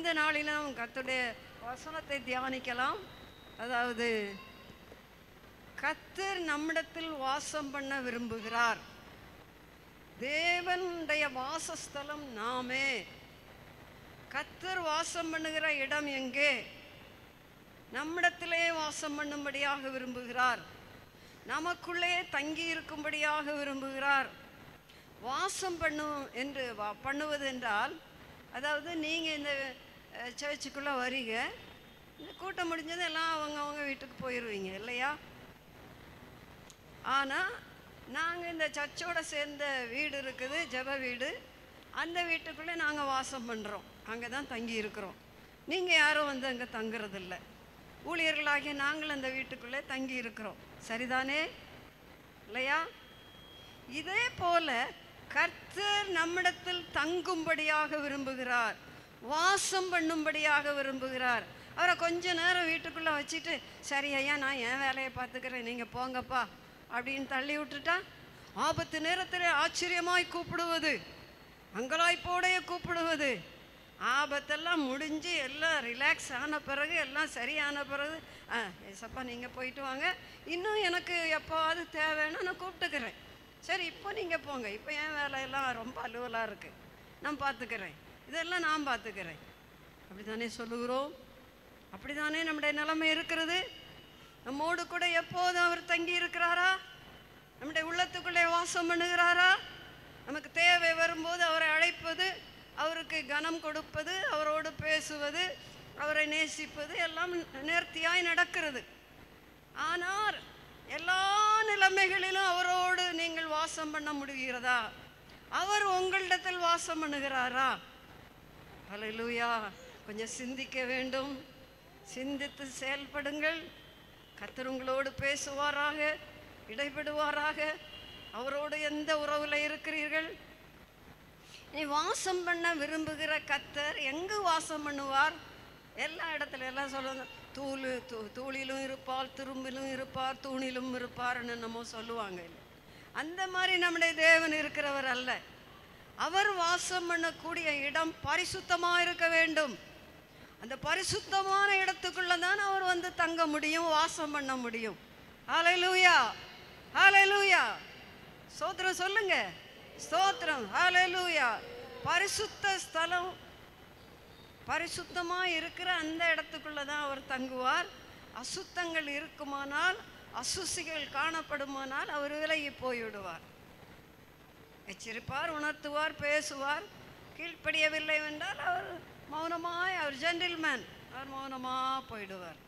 இந்த நாளிலும் கர்த்தருடைய வசனத்தை தியானிக்கலாம் அதாவது கர்த்தர் நம்மிடத்தில் வாசம் பண்ண விரும்புகிறார் தேவனுடைய வாசஸ்தலம் நாமே கர்த்தர் வாசம் பண்ணுகிற இடம் எங்கே நம்மிடத்திலே வாசம் பண்ணும்படியாக விரும்புகிறார் நமக்குள்ளே தங்கி இருக்கும்படியாக விரும்புகிறார் வாசம் பண்ணும் என்று வா- பண்ணுவது என்றால் அதாவது நீங்கள் இந்த சர்ச்சுக்குள்ளே வரீங்க இந்த கூட்டம் முடிஞ்சது எல்லாம் அவங்க அவங்க வீட்டுக்கு போயிடுவீங்க இல்லையா ஆனால் நாங்கள் இந்த சர்ச்சோட சேர்ந்த வீடு இருக்குது ஜெப வீடு அந்த வீட்டுக்குள்ளே நாங்கள் வாசம் பண்ணுறோம் அங்கே தான் தங்கி இருக்கிறோம் நீங்கள் யாரும் வந்து அங்கே தங்குறதில்ல ஊழியர்களாகிய நாங்கள் அந்த வீட்டுக்குள்ளே தங்கி இருக்கிறோம் சரிதானே இல்லையா இதே போல கர்த்தர் நம்மிடத்தில் தங்கும்படியாக விரும்புகிறார் வாசம் பண்ணும்படியாக விரும்புகிறார் அவரை கொஞ்ச நேரம் வீட்டுக்குள்ளே வச்சுட்டு சரி ஐயா நான் என் வேலையை பார்த்துக்கிறேன் நீங்கள் போங்கப்பா அப்படின்னு தள்ளி விட்டுட்டா ஆபத்து நேரத்தில் ஆச்சரியமாய் கூப்பிடுவது அங்கலாய்ப்போடைய கூப்பிடுவது ஆபத்தெல்லாம் முடிஞ்சு எல்லாம் ரிலாக்ஸ் ஆன பிறகு எல்லாம் சரியான பிறகு ஆ ஏசப்பா நீங்கள் போயிட்டு வாங்க இன்னும் எனக்கு எப்போவாது தேவைன்னா நான் கூப்பிட்டுக்கிறேன் சரி இப்போ நீங்கள் போங்க இப்போ என் வேலையெல்லாம் ரொம்ப அலுவலாக இருக்குது நான் பார்த்துக்கிறேன் இதெல்லாம் நான் பார்த்துக்கிறேன் அப்படி தானே சொல்லுகிறோம் அப்படி தானே நம்முடைய நிலைமை இருக்கிறது நம்மோடு கூட எப்போதும் அவர் தங்கி இருக்கிறாரா நம்முடைய உள்ளத்துக்குள்ளே வாசம் பண்ணுகிறாரா நமக்கு தேவை வரும்போது அவரை அழைப்பது அவருக்கு கனம் கொடுப்பது அவரோடு பேசுவது அவரை நேசிப்பது எல்லாம் நேர்த்தியாய் நடக்கிறது ஆனால் எல்லா நிலைமைகளிலும் அவரோடு நீங்கள் வாசம் பண்ண முடிகிறதா அவர் உங்களிடத்தில் வாசம் பண்ணுகிறாரா ஹalleluya கொஞ்சம் சிந்திக்க வேண்டும் சிந்தித்து செயல்படுங்கள் கர்த்தர் உங்களோடு பேசுவாராக இடைபடுவாராக அவரோடு எந்த உறவில் இருக்கிறீர்கள் நீ வாசம் பண்ண விரும்புகிற கத்தர் எங்கு வாசம் பண்ணுவார் எல்லா இடத்துல எல்லாம் சொல்லுவாங்க தூள் தூ தூளிலும் இருப்பார் துரும்பிலும் இருப்பார் தூணிலும் இருப்பார்னு என்னமோ சொல்லுவாங்க இல்லை அந்த மாதிரி நம்முடைய தேவன் இருக்கிறவர் அல்ல அவர் வாசம் பண்ணக்கூடிய இடம் பரிசுத்தமாக இருக்க வேண்டும் அந்த பரிசுத்தமான இடத்துக்குள்ள தான் அவர் வந்து தங்க முடியும் வாசம் பண்ண முடியும் ஹalleluya ஹalleluya ஸ்தோத்திரம் சொல்லுங்க ஸ்தோத்திரம் ஹalleluya பரிசுத்த ஸ்தலம் பரிசுத்தமாக இருக்கிற அந்த இடத்துக்குள்ள தான் அவர் தங்குவார் அசுத்தங்கள் இருக்குமானால் அசுசிகள் காணப்படுமானால் அவர் விலகி போய்விடுவார் எச்சரிப்பார் உணர்த்துவார் பேசுவார் கீழ்ப்படியவில்லை என்றால் அவர் மௌனமாய் அவர் ஜென்டில்மேன் அவர் மௌனமாக போயிடுவார்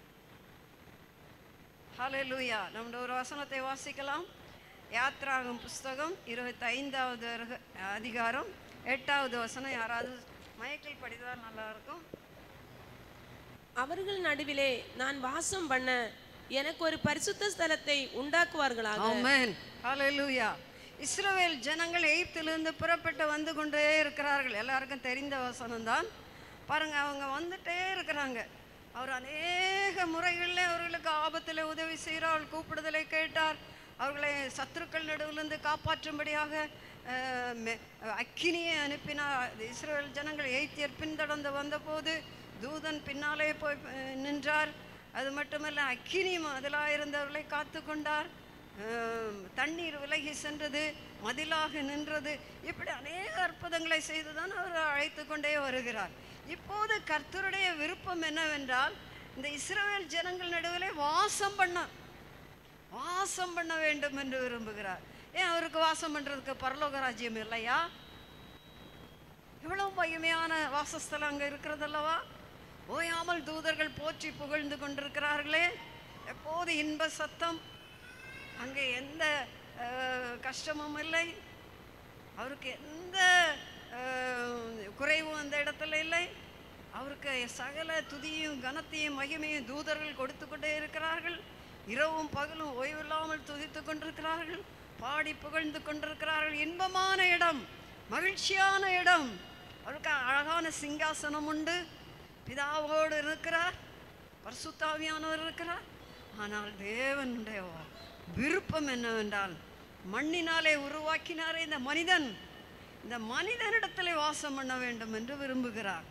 ஹalleluya நம்முடைய ஒரு வசனத்தை வாசிக்கலாம் யாத்ராகும் புஸ்தகம் இருபத்தி ஐந்தாவது அதிகாரம் எட்டாவது வசனம் யாராவது மயக்கில் படித்தால் நல்லா இருக்கும் அவர்கள் நடுவிலே நான் வாசம் பண்ண எனக்கு ஒரு பரிசுத்த ஸ்தலத்தை உண்டாக்குவார்களாக ஆமென் ஹalleluya இஸ்ரவேல் ஜனங்கள் எகிப்திலிருந்து புறப்பட்டு வந்து கொண்டே இருக்கிறார்கள் எல்லாருக்கும் தெரிந்த வசனம் தான் பாருங்க அவங்க வந்துட்டே இருக்கிறாங்க அவர் அநேக முறைகளில் அவர்களுக்கு ஆபத்தில் உதவி செய்கிறார் அவள் கூப்பிடுதலை கேட்டார் அவர்களை சத்துருக்கள் நடுவிலிருந்து காப்பாற்றும்படியாக அஹ், மெ- அக்கினியை அனுப்பினார் இஸ்ரவேல் ஜனங்கள் எய்த்தியர் பின்தொடர்ந்து வந்தபோது தூதன் பின்னாலே போய் அஹ், நின்றார் அது மட்டுமல்ல அக்கினி மதிலாக இருந்தவர்களை காத்து கொண்டார் ஆம், தண்ணீர் விலகி சென்றது மதிலாக நின்றது இப்படி அநேக அற்புதங்களை செய்துதான் அவர் அழைத்து கொண்டே வருகிறார் இப்போது கர்த்தருடைய விருப்பம் என்னவென்றால் இந்த இஸ்ரவேல் ஜனங்கள் நடுவிலே வாசம் பண்ண வாசம் பண்ண வேண்டும் என்று விரும்புகிறார் ஏன் அவருக்கு வாசம் பண்றதுக்கு பரலோக ராஜ்யம் இல்லையா இவ்வளவு மகிமையான வாசஸ்தலம் அங்கே இருக்கிறதல்லவா ஓயாமல் தூதர்கள் போற்றி புகழ்ந்து கொண்டிருக்கிறார்களே எப்போது இன்ப சத்தம் அங்கே எந்த அஹ், கஷ்டமும் இல்லை அவருக்கு எந்த அஹ், குறைவும் அந்த இடத்துல இல்லை அவருக்கு சகல துதியும் கனத்தையும் மகிமையும் தூதர்கள் கொடுத்து கொண்டே இருக்கிறார்கள் இரவும் பகலும் ஓய்வில்லாமல் துதித்து கொண்டிருக்கிறார்கள் பாடி புகழ்ந்து கொண்டிருக்கிறார்கள் இன்பமான இடம் மகிழ்ச்சியான இடம் அவருக்கு அழகான சிங்காசனம் உண்டு பிதாவோடு இருக்கிறார் பரிசுத்தாவியானவர் இருக்கிறார் ஆனால் தேவனுடைய விருப்பம் என்னவென்றால் மண்ணினாலே உருவாக்கினாரே இந்த மனிதன் இந்த மனிதனிடத்திலே வாசம் பண்ண வேண்டும் என்று விரும்புகிறார்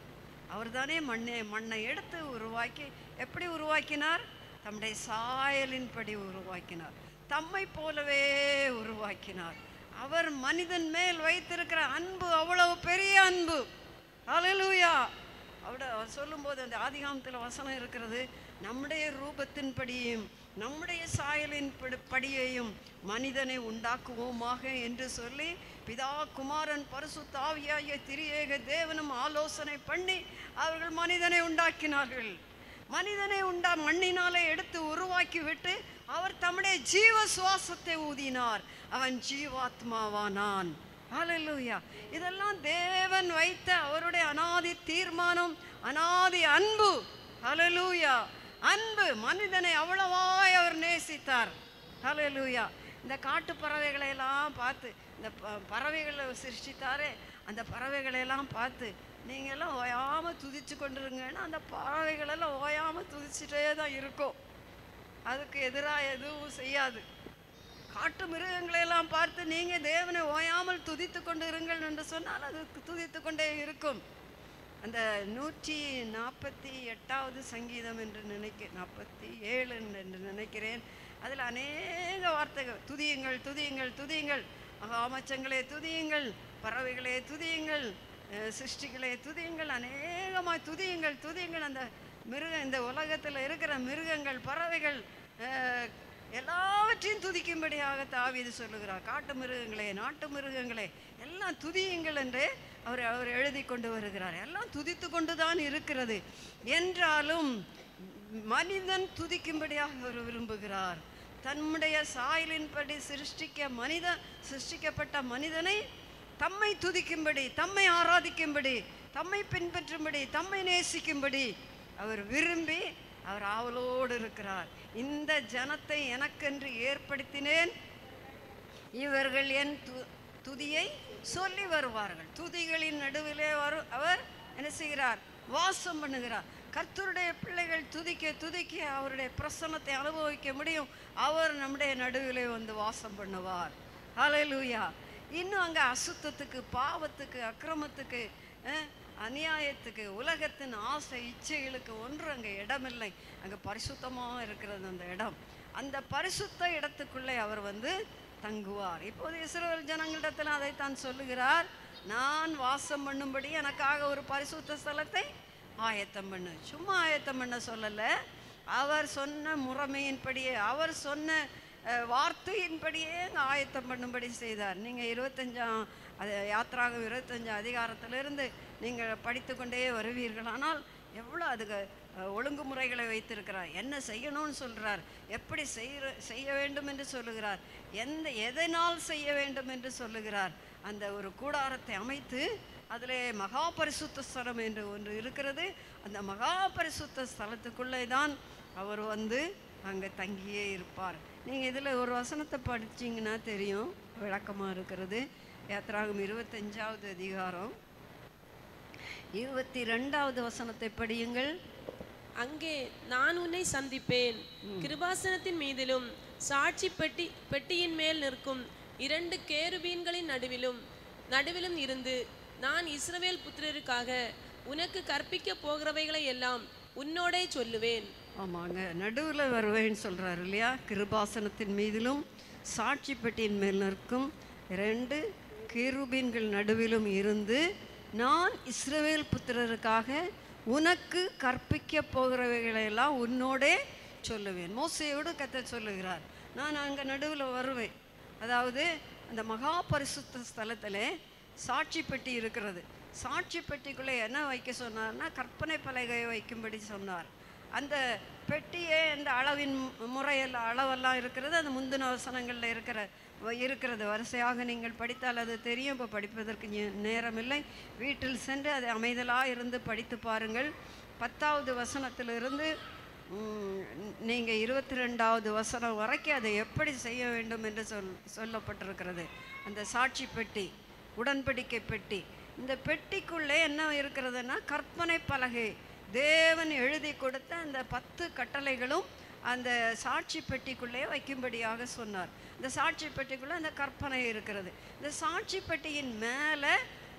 அவர்தானே மண்ணை மண்ணை எடுத்து உருவாக்கி எப்படி உருவாக்கினார் தம்முடைய சாயலின்படி உருவாக்கினார் தம்மை போலவே உருவாக்கினார் அவர் மனிதன் மேல் வைத்திருக்கிற அன்பு அவ்வளவு பெரிய அன்பு ஹalleluya அவட அவர் சொல்லும்போது அந்த ஆதிகாமத்தில் வசனம் இருக்கிறது நம்முடைய ரூபத்தின்படியும் நம்முடைய சாயலின் படி- படியையும் மனிதனை உண்டாக்குவோமாக என்று சொல்லி பிதா குமாரன் பரிசுத்த ஆவியாகிய திரியேக தேவனும் ஆலோசனை பண்ணி அவர்கள் மனிதனை உண்டாக்கினார்கள் மனிதனை உண்டா மண்ணினாலே எடுத்து உருவாக்கி விட்டு அவர் தம்முடைய ஜீவ சுவாசத்தை ஊதினார் அவன் ஜீவாத்மாவானான் ஹalleluya இதெல்லாம் தேவன் வைத்த அவருடைய அனாதி தீர்மானம் அனாதி அன்பு ஹalleluya அன்பு மனிதனை அவ்வளவாய் அவர் நேசித்தார் ஹalleluya இந்த காட்டு பறவைகளை எல்லாம் பார்த்து இந்த ப- பறவைகளை சிருஷ்டித்தாரே அந்த பறவைகளை எல்லாம் பார்த்து நீங்க எல்லாம் ஓயாம துதிச்சு கொண்டிருங்கன்னா அந்த பறவைகள் எல்லாம் ஓயாம துதிச்சுட்டே தான் இருக்கும் அதுக்கு எதிராக எதுவும் செய்யாது காட்டு மிருகங்களை எல்லாம் பார்த்து நீங்க தேவனை ஓயாமல் துதித்து கொண்டு இருங்கள் என்று சொன்னால் அது துதித்து கொண்டே இருக்கும் அந்த நூற்றி நாற்பத்தி எட்டாவது சங்கீதம் என்று நினைக்க நாற்பத்தி ஏழு என்று நினைக்கிறேன் அதில் அநேக வார்த்தைகள் துதியுங்கள் துதியுங்கள் துதியுங்கள் மகாமச்சங்களே துதியுங்கள் பறவைகளே துதியுங்கள் அஹ் சிருஷ்டிகளே துதியுங்கள் அநேகமாய் துதியுங்கள் துதியுங்கள் அந்த மிருக இந்த உலகத்தில் இருக்கிற மிருகங்கள் பறவைகள் அஹ், எல்லாவற்றையும் துதிக்கும்படியாக தாவீது சொல்லுகிறார் காட்டு மிருகங்களே நாட்டு மிருகங்களே எல்லாம் துதியுங்கள் என்று அவர் அவர் எழுதி கொண்டு வருகிறார் எல்லாம் துதித்து கொண்டு தான் இருக்கிறது என்றாலும் மனிதன் துதிக்கும்படியாக அவர் விரும்புகிறார் தன்னுடைய சாயலின்படி சிருஷ்டிக்க மனித சிருஷ்டிக்கப்பட்ட மனிதனை தம்மை துதிக்கும்படி தம்மை ஆராதிக்கும்படி தம்மை பின்பற்றும்படி தம்மை நேசிக்கும்படி அவர் விரும்பி அவர் ஆவலோடு இருக்கிறார் இந்த ஜனத்தை எனக்கென்று ஏற்படுத்தினேன் இவர்கள் என் து துதியை சொல்லி வருவார்கள் துதிகளின் நடுவிலே வரு அவர் என்ன செய்கிறார் வாசம் பண்ணுகிறார் கர்த்தருடைய பிள்ளைகள் துதிக்க துதிக்க அவருடைய பிரசன்னத்தை அனுபவிக்க முடியும் அவர் நம்முடைய நடுவிலே வந்து வாசம் பண்ணுவார் ஹalleluya இன்னும் அங்கே அசுத்தத்துக்கு பாவத்துக்கு அக்கிரமத்துக்கு அஹ், அநியாயத்துக்கு உலகத்தின் ஆசை இச்சைகளுக்கு ஒன்று அங்கே இடமில்லை அங்கே பரிசுத்தமாக இருக்கிறது அந்த இடம் அந்த பரிசுத்த இடத்துக்குள்ளே அவர் வந்து தங்குவார் இப்போது இஸ்ரவேல் ஜனங்களிடத்தில் அதைத்தான் சொல்லுகிறார் நான் வாசம் பண்ணும்படி எனக்காக ஒரு பரிசுத்த ஸ்தலத்தை ஆயத்தம் பண்ணு சும்மா ஆயத்தம் பண்ண சொல்லலை அவர் சொன்ன முறைமையின்படியே அவர் சொன்ன அஹ், வார்த்தையின்படியே அங்கே ஆயத்தம் பண்ணும்படி செய்தார் நீங்கள் இருபத்தஞ்சாம் அது யாத்ராகம் இருபத்தஞ்சாம் அதிகாரத்திலிருந்து நீங்கள் படித்து கொண்டே வருவீர்கள் ஆனால் எவ்வளோ அதுக்கு அஹ், ஒழுங்குமுறைகளை வைத்திருக்கிறார் என்ன செய்யணும்னு சொல்கிறார் எப்படி செய்ய செய்ய வேண்டும் என்று சொல்லுகிறார் எந்த எதனால் செய்ய வேண்டும் என்று சொல்லுகிறார் அந்த ஒரு கூடாரத்தை அமைத்து அதிலே மகா பரிசுத்த ஸ்தலம் என்று ஒன்று இருக்கிறது அந்த மகா பரிசுத்த ஸ்தலத்துக்குள்ளே தான் அவர் வந்து அங்கே தங்கியே இருப்பார் நீங்கள் இதில் ஒரு வசனத்தை படிச்சீங்கன்னா தெரியும் விளக்கமாக இருக்கிறது யாத்ராகம் இருபத்தஞ்சாவது அதிகாரம் இருபத்தி ரெண்டாவது வசனத்தை படியுங்கள் அங்கே நான் உன்னை சந்திப்பேன் கிருபாசனத்தின் மீதிலும் சாட்சி பெட்டி பெட்டியின் மேல் நிற்கும் இரண்டு கேருபீன்களின் நடுவிலும் நடுவிலும் இருந்து நான் இஸ்ரவேல் புத்திரருக்காக உனக்கு கற்பிக்க போகிறவைகளை எல்லாம் உன்னோடே சொல்லுவேன் ஆமாங்க நடுவில் வருவேன்னு சொல்கிறாரு இல்லையா கிருபாசனத்தின் மீதிலும் சாட்சி பெட்டியின் மேல் நிற்கும் ரெண்டு கேருபீன்கள் நடுவிலும் இருந்து நான் இஸ்ரவேல் புத்திரருக்காக உனக்கு கற்பிக்க போகிறவைகளையெல்லாம் உன்னோடே சொல்லுவேன் மோசையோடு கத்த சொல்லுகிறார் நான் அங்கே நடுவில் வருவேன் அதாவது அந்த மகா பரிசுத்த ஸ்தலத்தில் சாட்சி பெட்டி இருக்கிறது சாட்சி பெட்டிக்குள்ளே என்ன வைக்க சொன்னார்னா கற்பனை பலகையை வைக்கும்படி சொன்னார் அந்த பெட்டியே இந்த அளவின் மு- முறையில் அளவெல்லாம் இருக்கிறது அது முந்தின வசனங்களில் இருக்கிற வ- இருக்கிறது வரிசையாக நீங்கள் படித்தால் அது தெரியும் இப்போ படிப்பதற்கு நே- நேரமில்லை வீட்டில் சென்று அதை அமைதலாக இருந்து படித்து பாருங்கள் பத்தாவது வசனத்திலிருந்து நீங்கள் இருபத்தி ரெண்டாவது வசனம் வரைக்கும் அதை எப்படி செய்ய வேண்டும் என்று சொல் சொல்லப்பட்டிருக்கிறது அந்த சாட்சி பெட்டி உடன்படிக்கை பெட்டி இந்த பெட்டிக்குள்ளே என்ன இருக்கிறதுன்னா கற்பனை பலகை தேவன் எழுதி கொடுத்த அந்த பத்து கட்டளைகளும் அந்த சாட்சி பெட்டிக்குள்ளே வைக்கும்படியாக சொன்னார் இந்த சாட்சி பெட்டிக்குள்ளே அந்த கற்பனை இருக்கிறது இந்த சாட்சி பெட்டியின் மேலே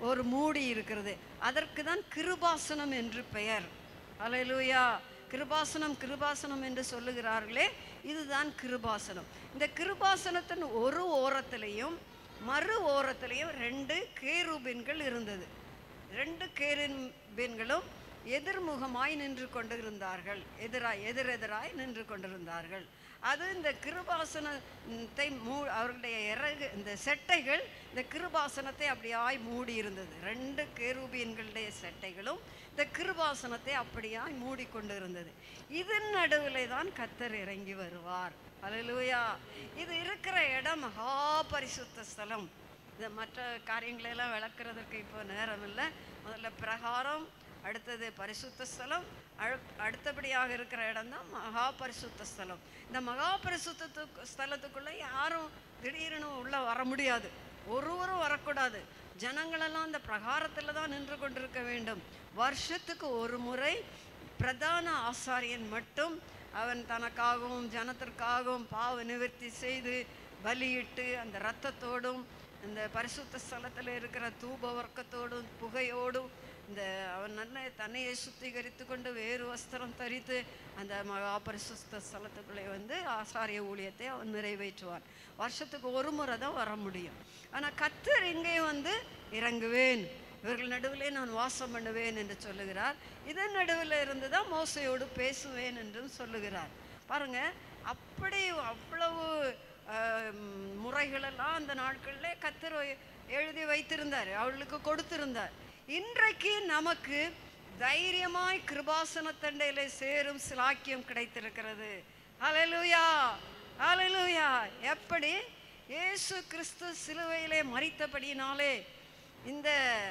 ஒரு மூடி இருக்கிறது அதற்கு தான் கிருபாசனம் என்று பெயர் அல்லேலூயா கிருபாசனம் கிருபாசனம் என்று சொல்லுகிறார்களே இதுதான் கிருபாசனம் இந்த கிருபாசனத்தின் ஒரு ஓரத்திலையும் மறு ஓரத்திலையும் ரெண்டு கேருபீன்கள் இருந்தது ரெண்டு கேருபீன்களும் எதிர்முகமாய் நின்று கொண்டிருந்தார்கள் எதிராய் எதிரெதிராய் நின்று கொண்டிருந்தார்கள் அது இந்த கிருபாசனத்தை மூ அவர்களுடைய இறகு இந்த செட்டைகள் இந்த கிருபாசனத்தை அப்படியாய் மூடி இருந்தது ரெண்டு கேருபீன்களுடைய செட்டைகளும் இந்த கிருபாசனத்தை அப்படியாய் மூடிக்கொண்டு இருந்தது இதன் நடுவில் தான் கத்தர் இறங்கி வருவார் அல்லேலூயா இது இருக்கிற இடம் மகா பரிசுத்த ஸ்தலம் இந்த மற்ற காரியங்களெல்லாம் விளக்குறதுக்கு இப்போ நேரம் இல்லை முதல்ல பிரகாரம் அடுத்தது பரிசுத்த ஸ்தலம் அழு- அடுத்தபடியாக இருக்கிற இடம் தான் மகா பரிசுத்த ஸ்தலம் இந்த மகா பரிசுத்த ஸ்தலத்துக்குள்ளே யாரும் திடீர்னு உள்ளே வர முடியாது ஒருவரும் வரக்கூடாது ஜனங்களெல்லாம் அந்த பிரகாரத்தில் தான் நின்று கொண்டிருக்க வேண்டும் வருஷத்துக்கு ஒரு முறை பிரதான ஆசாரியன் மட்டும் அவன் தனக்காகவும் ஜனத்திற்காகவும் பாவ நிவர்த்தி செய்து பலியிட்டு அந்த இரத்தத்தோடும் இந்த பரிசுத்த ஸ்தலத்தில் இருக்கிற தூப வர்க்கத்தோடும் புகையோடும் இந்த அவன் நல்ல தன்னையை சுத்திகரித்து கொண்டு வேறு வஸ்திரம் தரித்து அந்த மகா பரிசுத்த ஸ்தலத்துக்குள்ளே வந்து ஆசாரிய ஊழியத்தை அவன் நிறைவேற்றுவான் வருஷத்துக்கு ஒரு முறை தான் வர முடியும் ஆனால் கத்தர் இங்கே வந்து இறங்குவேன் இவர்கள் நடுவிலே நான் வாசம் பண்ணுவேன் என்று சொல்லுகிறார் இதன் நடுவில் இருந்து தான் மோசையோடு பேசுவேன் என்றும் சொல்லுகிறார் பாருங்க அப்படி அவ்வளவு ஆஹ், முறைகளெல்லாம் அந்த நாட்களில் கத்தர் எழுதி வைத்திருந்தார் அவளுக்கு கொடுத்திருந்தார் இன்றைக்கு நமக்கு தைரியமாய் கிருபாசனத்தண்டையில சேரும் சிலாக்கியம் கிடைத்திருக்கிறது ஹalleluya ஹalleluya எப்படி இயேசு கிறிஸ்து சிலுவையிலே மரித்தபடியினாலே இந்த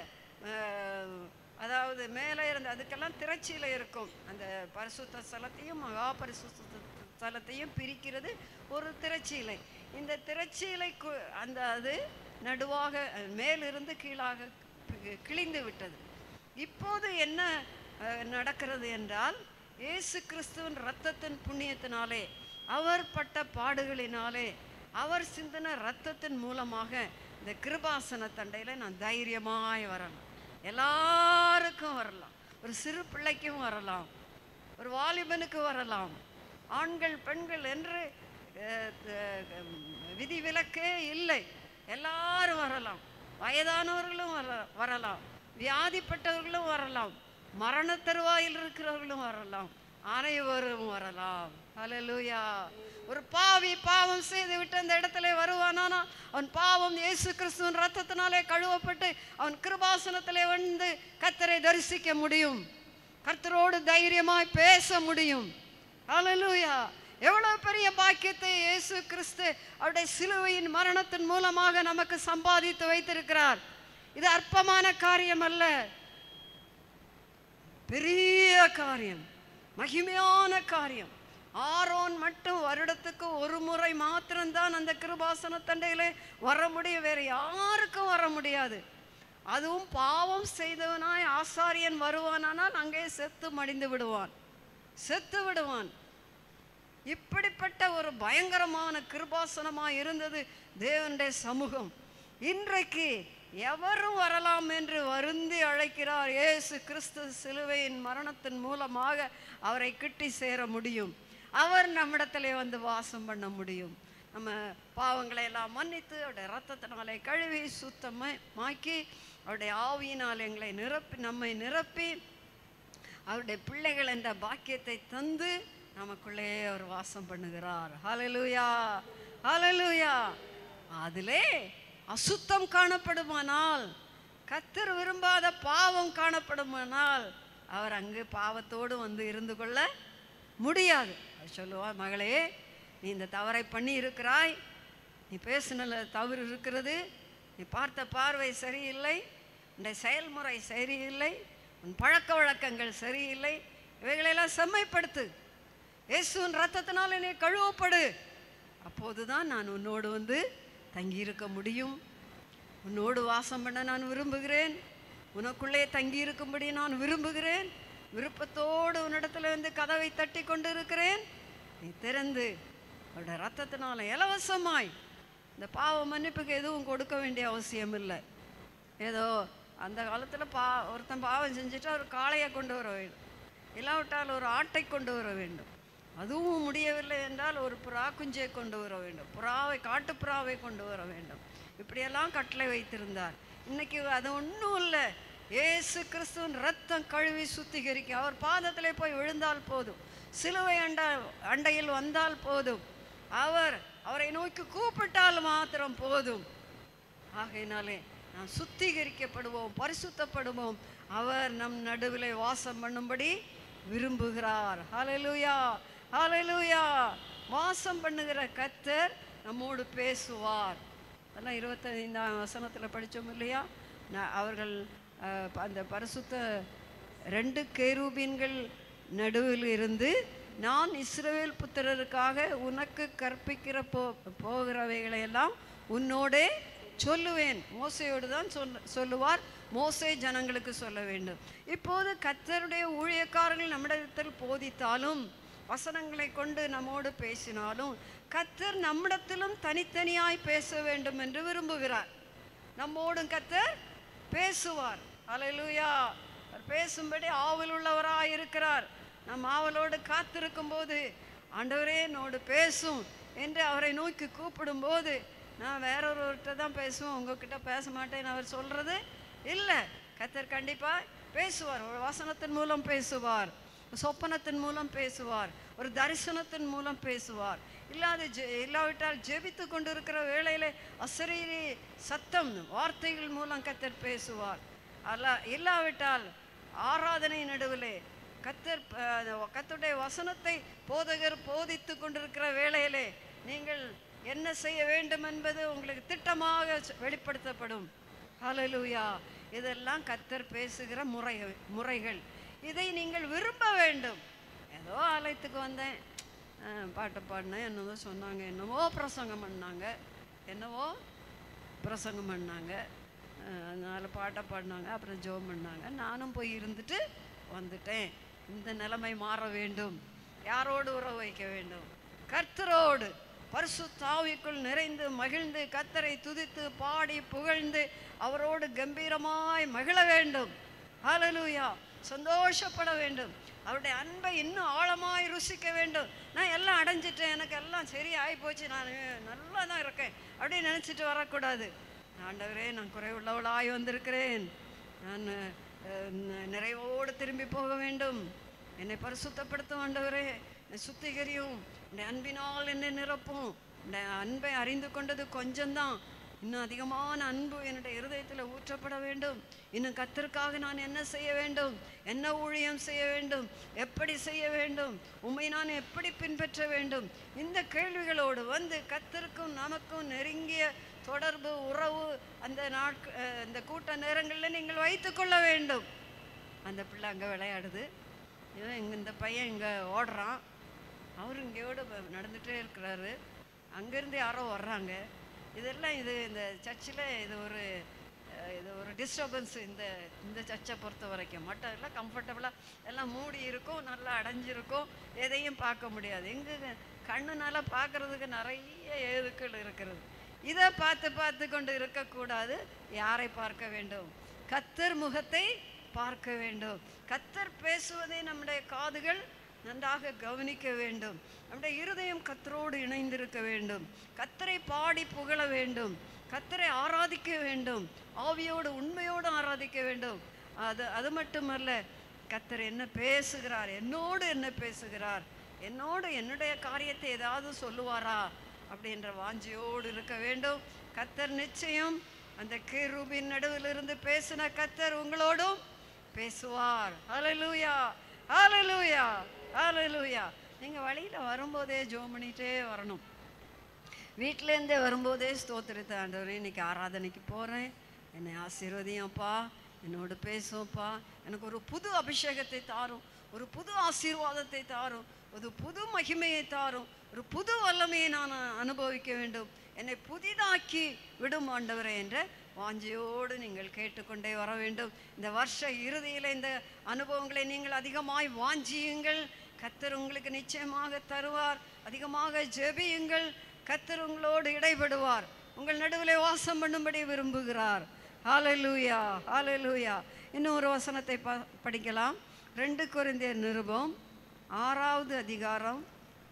அஹ், அதாவது மேலே இருந்த அதுக்கெல்லாம் திரைச்சீலை இருக்கும் அந்த பரிசுத்த ஸ்தலத்தையும் மகா பரிசுத்த ஸ்தலத்தையும் பிரிக்கிறது ஒரு திரைச்சீலை இந்த திரைச்சீலைக்கு அந்த அது நடுவாக அஹ், மேலிருந்து கீழாக பி- கிழிந்து விட்டது இப்போது என்ன அஹ், நடக்கிறது என்றால் இயேசு கிறிஸ்துவின் இரத்தத்தின் புண்ணியத்தினாலே அவர் பட்ட பாடுகளினாலே அவர் சிந்தின இரத்தத்தின் மூலமாக இந்த கிருபாசன தண்டையில் நான் தைரியமாய் வரலாம் எல்லாருக்கும் வரலாம் ஒரு சிறு பிள்ளைக்கும் வரலாம் ஒரு வாலிபனுக்கு வரலாம் ஆண்கள் பெண்கள் என்று அஹ், அஹ், விதிவிலக்கே இல்லை எல்லாரும் வரலாம் வயதானவர்களும் வர வரலாம் வியாதிப்பட்டவர்களும் வரலாம் மரண தருவாயில் இருக்கிறவர்களும் வரலாம் அனைவரும் வரலாம் ஹalleluya ஒரு பாவி பாவம் செய்து விட்டு அந்த இடத்துல வருவானானா அவன் பாவம் இயேசு கிறிஸ்துவின் ரத்தத்தினாலே கழுவப்பட்டு அவன் கிருபாசனத்திலே வந்து கத்தரை தரிசிக்க முடியும் கர்த்தரோடு தைரியமாய் பேச முடியும் ஹalleluya எவ்வளவு பெரிய பாக்கியத்தை இயேசு கிறிஸ்து அவருடைய சிலுவையின் மரணத்தின் மூலமாக நமக்கு சம்பாதித்து வைத்திருக்கிறார் இது அற்பமான காரியம் அல்ல பெரிய காரியம் மகிமையான காரியம் ஆரோன் மட்டும் வருடத்துக்கு ஒரு முறை மாத்திரம்தான் அந்த கிருபாசன தண்டையிலே வர முடியும் வேற யாருக்கும் வர முடியாது அதுவும் பாவம் செய்தவனாய் ஆசாரியன் வருவானானால் அங்கே செத்து மடிந்து விடுவான் செத்து விடுவான் இப்படிப்பட்ட ஒரு பயங்கரமான கிருபாசனமாக இருந்தது தேவனுடைய சமூகம் இன்றைக்கு எவரும் வரலாம் என்று வருந்தி அழைக்கிறார் இயேசு கிறிஸ்து சிலுவையின் மரணத்தின் மூலமாக அவரை கிட்டி சேர முடியும் அவர் நம்மிடத்திலே வந்து வாசம் பண்ண முடியும் நம்ம பாவங்களை எல்லாம் மன்னித்து அவருடைய ரத்தத்தினாலே கழுவி சுத்தமாய் மாக்கி அவருடைய ஆவியினால் எங்களை நிரப்பி நம்மை நிரப்பி அவருடைய பிள்ளைகள் என்ற பாக்கியத்தை தந்து நமக்குள்ளே அவர் வாசம் பண்ணுகிறார் ஹalleluya ஹalleluya அதிலே அசுத்தம் காணப்படுமானால் கத்தர் விரும்பாத பாவம் காணப்படுமானால் அவர் அங்கு பாவத்தோடு வந்து இருந்து கொள்ள முடியாது அவர் சொல்லுவார் மகளே நீ இந்த தவறை பண்ணி இருக்கிறாய் நீ பேசினல தவறு இருக்கிறது நீ பார்த்த பார்வை சரியில்லை உன்னுடைய செயல்முறை சரியில்லை உன் பழக்க வழக்கங்கள் சரியில்லை இவைகளெல்லாம் செம்மைப்படுத்து இயேசுவின் ரத்தத்தினால நீ கழுவப்படு அப்போதுதான் நான் உன்னோடு வந்து தங்கியிருக்க முடியும் உன்னோடு வாசம் பண்ண நான் விரும்புகிறேன் உனக்குள்ளே தங்கியிருக்கும்படி நான் விரும்புகிறேன் விருப்பத்தோடு உன்னிடத்துல வந்து கதவை தட்டி கொண்டு இருக்கிறேன் நீ திறந்து அவருடைய ரத்தத்தினால இலவசமாய் இந்த பாவ மன்னிப்புக்கு எதுவும் கொடுக்க வேண்டிய அவசியம் இல்லை ஏதோ அந்த காலத்தில் பா ஒருத்தன் பாவம் செஞ்சுட்டு ஒரு காளையை கொண்டு வர வேண்டும் இல்லாவிட்டால் ஒரு ஆட்டை கொண்டு வர வேண்டும் அதுவும் முடியவில்லை என்றால் ஒரு புறா குஞ்சை கொண்டு வர வேண்டும் புறாவை காட்டுப்புறாவை கொண்டு வர வேண்டும் இப்படியெல்லாம் கட்டளை வைத்திருந்தார் இன்னைக்கு அது ஒன்றும் இல்லை ஏசு கிறிஸ்துவின் ரத்தம் கழுவி சுத்திகரிக்க அவர் பாதத்திலே போய் விழுந்தால் போதும் சிலுவை அண்ட அண்டையில் வந்தால் போதும் அவர் அவரை நோக்கி கூப்பிட்டால் மாத்திரம் போதும் ஆகையினாலே நாம் சுத்திகரிக்கப்படுவோம் பரிசுத்தப்படுவோம் அவர் நம் நடுவிலே வாசம் பண்ணும்படி விரும்புகிறார் ஹalleluya ஹalleluya வாசம் பண்ணுகிற கர்த்தர் நம்மோடு பேசுவார் அதெல்லாம் இருபத்தைந்தாம் வசனத்தில் படித்தோம் இல்லையா நான் அவர்கள் அஹ், அந்த பரிசுத்த ரெண்டு கேரூபீன்கள் நடுவில் இருந்து நான் இஸ்ரவேல் புத்திரருக்காக உனக்கு கற்பிக்கிற போ போகிறவைகளை எல்லாம் உன்னோடே சொல்லுவேன் மோசையோடு தான் சொல் சொல்லுவார் மோசே ஜனங்களுக்கு சொல்ல வேண்டும் இப்போது கத்தருடைய ஊழியக்காரர்கள் நம்மிடத்தில் போதித்தாலும் வசனங்களை கொண்டு நம்மோடு பேசினாலும் கத்தர் நம்மிடத்திலும் தனித்தனியாய் பேச வேண்டும் என்று விரும்புகிறார் நம்மோடும் கத்தர் பேசுவார் அல்லேலூயா அவர் பேசும்படி ஆவல் உள்ளவராய் இருக்கிறார் நம் ஆவலோடு காத்திருக்கும் போது ஆண்டவரே என்னோடு பேசும் என்று அவரை நோக்கி கூப்பிடும்போது நான் வேற ஒருவர்கிட்ட தான் பேசுவேன் உங்ககிட்ட பேச மாட்டேன்னு அவர் சொல்றது இல்லை கத்தர் கண்டிப்பா பேசுவார் ஒரு வசனத்தின் மூலம் பேசுவார் சொப்பனத்தின் மூலம் பேசுவார் ஒரு தரிசனத்தின் மூலம் பேசுவார் இல்லாத ஜெ இல்லாவிட்டால் ஜெபித்து கொண்டிருக்கிற வேளையிலே அசரீரி சத்தம் வார்த்தைகள் மூலம் கத்தர் பேசுவார் அல்ல இல்லாவிட்டால் ஆராதனை நடுவிலே கத்தர் அஹ், கர்த்தருடைய வசனத்தை போதகர் போதித்து கொண்டிருக்கிற வேளையிலே நீங்கள் என்ன செய்ய வேண்டும் என்பது உங்களுக்கு திட்டமாக சொ- வெளிப்படுத்தப்படும் ஹalleluya இதெல்லாம் கத்தர் பேசுகிற முறை முறைகள் இதை நீங்கள் விரும்ப வேண்டும் ஏதோ ஆலயத்துக்கு வந்தேன் அஹ், பாட்டு பாடினேன் என்னவோ சொன்னாங்க என்னவோ பிரசங்கம் பண்ணாங்க என்னவோ பிரசங்கம் பண்ணாங்க அஹ், அதனால பாட்டை பாடினாங்க அப்புறம் ஜெபம் பண்ணாங்க நானும் போய் இருந்துட்டு வந்துட்டேன் இந்த நிலைமை மாற வேண்டும் யாரோடு உறவு வைக்க வேண்டும் கர்த்தரோடு பரிசு தாவிக்குள் நிறைந்து மகிழ்ந்து கத்தரை துதித்து பாடி புகழ்ந்து அவரோடு கம்பீரமாய் மகிழ வேண்டும் ஹalleluya சந்தோஷப்பட வேண்டும் அவருடைய அன்பை இன்னும் ஆழமாய் ருசிக்க வேண்டும் நான் எல்லாம் அடைஞ்சிட்டேன் எனக்கு எல்லாம் சரி ஆகிப்போச்சு நான் நல்லா தான் இருக்கேன் அப்படின்னு நினச்சிட்டு வரக்கூடாது ஆண்டவரே நான் குறைவுள்ளவளாய் வந்திருக்கிறேன் நான் அஹ், ந- நிறைவோடு திரும்பி போக வேண்டும் என்னை பரிசுத்தப்படுத்தும் ஆண்டவரே என்னை சுத்திகரியும் இந்த அன்பினால் என்னை நிரப்பும் இந்த அன்பை அறிந்து கொண்டது கொஞ்சம்தான் இன்னும் அதிகமான அன்பு என்னுடைய இருதயத்தில் ஊற்றப்பட வேண்டும் இன்னும் கத்தருக்காக நான் என்ன செய்ய வேண்டும் என்ன ஊழியம் செய்ய வேண்டும் எப்படி செய்ய வேண்டும் உம்மை நான் எப்படி பின்பற்ற வேண்டும் இந்த கேள்விகளோடு வந்து கத்தருக்கும் நமக்கும் நெருங்கிய தொடர்பு உறவு அந்த நாட்க அஹ் இந்த கூட்ட நேரங்களில் நீங்கள் வைத்துக்கொள்ள வேண்டும் அந்த பிள்ளை அங்கே விளையாடுது இவன் இங்கே இந்த பையன் இங்கே ஓடுறான் அவர் இங்கேயோடு நடந்துகிட்டே இருக்கிறாரு அங்கேருந்து யாரோ வர்றாங்க இதெல்லாம் இது இந்த சர்ச்சில் இது ஒரு அஹ், இது ஒரு டிஸ்டர்பன்ஸ் இந்த இந்த சர்ச்சை பொறுத்த வரைக்கும் மற்ற எல்லாம் கம்ஃபர்டபுளாக எல்லாம் மூடி இருக்கும் நல்லா அடைஞ்சிருக்கும் எதையும் பார்க்க முடியாது எங்கே கண்ணுனால பார்க்கறதுக்கு நிறைய ஏதுக்கள் இருக்கிறது இதை பார்த்து பார்த்து கொண்டு இருக்கக்கூடாது யாரை பார்க்க வேண்டும் கத்தர் முகத்தை பார்க்க வேண்டும் கத்தர் பேசுவதை நம்முடைய காதுகள் நன்றாக கவனிக்க வேண்டும் நம்முடைய இருதயம் கத்தரோடு இணைந்திருக்க வேண்டும் கத்தரை பாடி புகழ வேண்டும் கத்தரை ஆராதிக்க வேண்டும் ஆவியோடு உண்மையோடு ஆராதிக்க வேண்டும் அது அது மட்டுமல்ல கத்தர் என்ன பேசுகிறார் என்னோடு என்ன பேசுகிறார் என்னோடு என்னுடைய காரியத்தை ஏதாவது சொல்லுவாரா அப்படின்ற வாஞ்சியோடு இருக்க வேண்டும் கத்தர் நிச்சயம் அந்த கேருபின் நடுவில் இருந்து பேசின கத்தர் உங்களோடும் பேசுவார் ஹalleluya ஹalleluya ஹalleluya நீங்க வழியில வரும்போதே ஜெபம் பண்ணிட்டே வரணும் வீட்டிலேருந்தே வரும்போதே ஸ்தோத்திரத்தை ஆண்டவரே இன்னைக்கு ஆராதனைக்கு போகிறேன் என்னை ஆசீர்வதியம்ப்பா என்னோடு பேசும்ப்பா எனக்கு ஒரு புது அபிஷேகத்தை தாரும் ஒரு புது ஆசீர்வாதத்தை தாரும் ஒரு புது மகிமையை தாரும் ஒரு புது வல்லமையை நான் அனுபவிக்க வேண்டும் என்னை புதிதாக்கி விடும் ஆண்டவரே என்ற வாஞ்சியோடு நீங்கள் கேட்டுக்கொண்டே வர வேண்டும் இந்த வருஷ இறுதியில் இந்த அனுபவங்களை நீங்கள் அதிகமாய் வாஞ்சியுங்கள் கத்தர் உங்களுக்கு நிச்சயமாக தருவார் அதிகமாக ஜெபியுங்கள் கத்தர் உங்களோடு இடைபடுவார் உங்கள் நடுவிலே வாசம் பண்ணும்படி விரும்புகிறார் ஹalleluya ஹalleluya இன்னும் ஒரு வசனத்தை ப படிக்கலாம் ரெண்டு கொரிந்தியர் நிருபம் ஆறாவது அதிகாரம்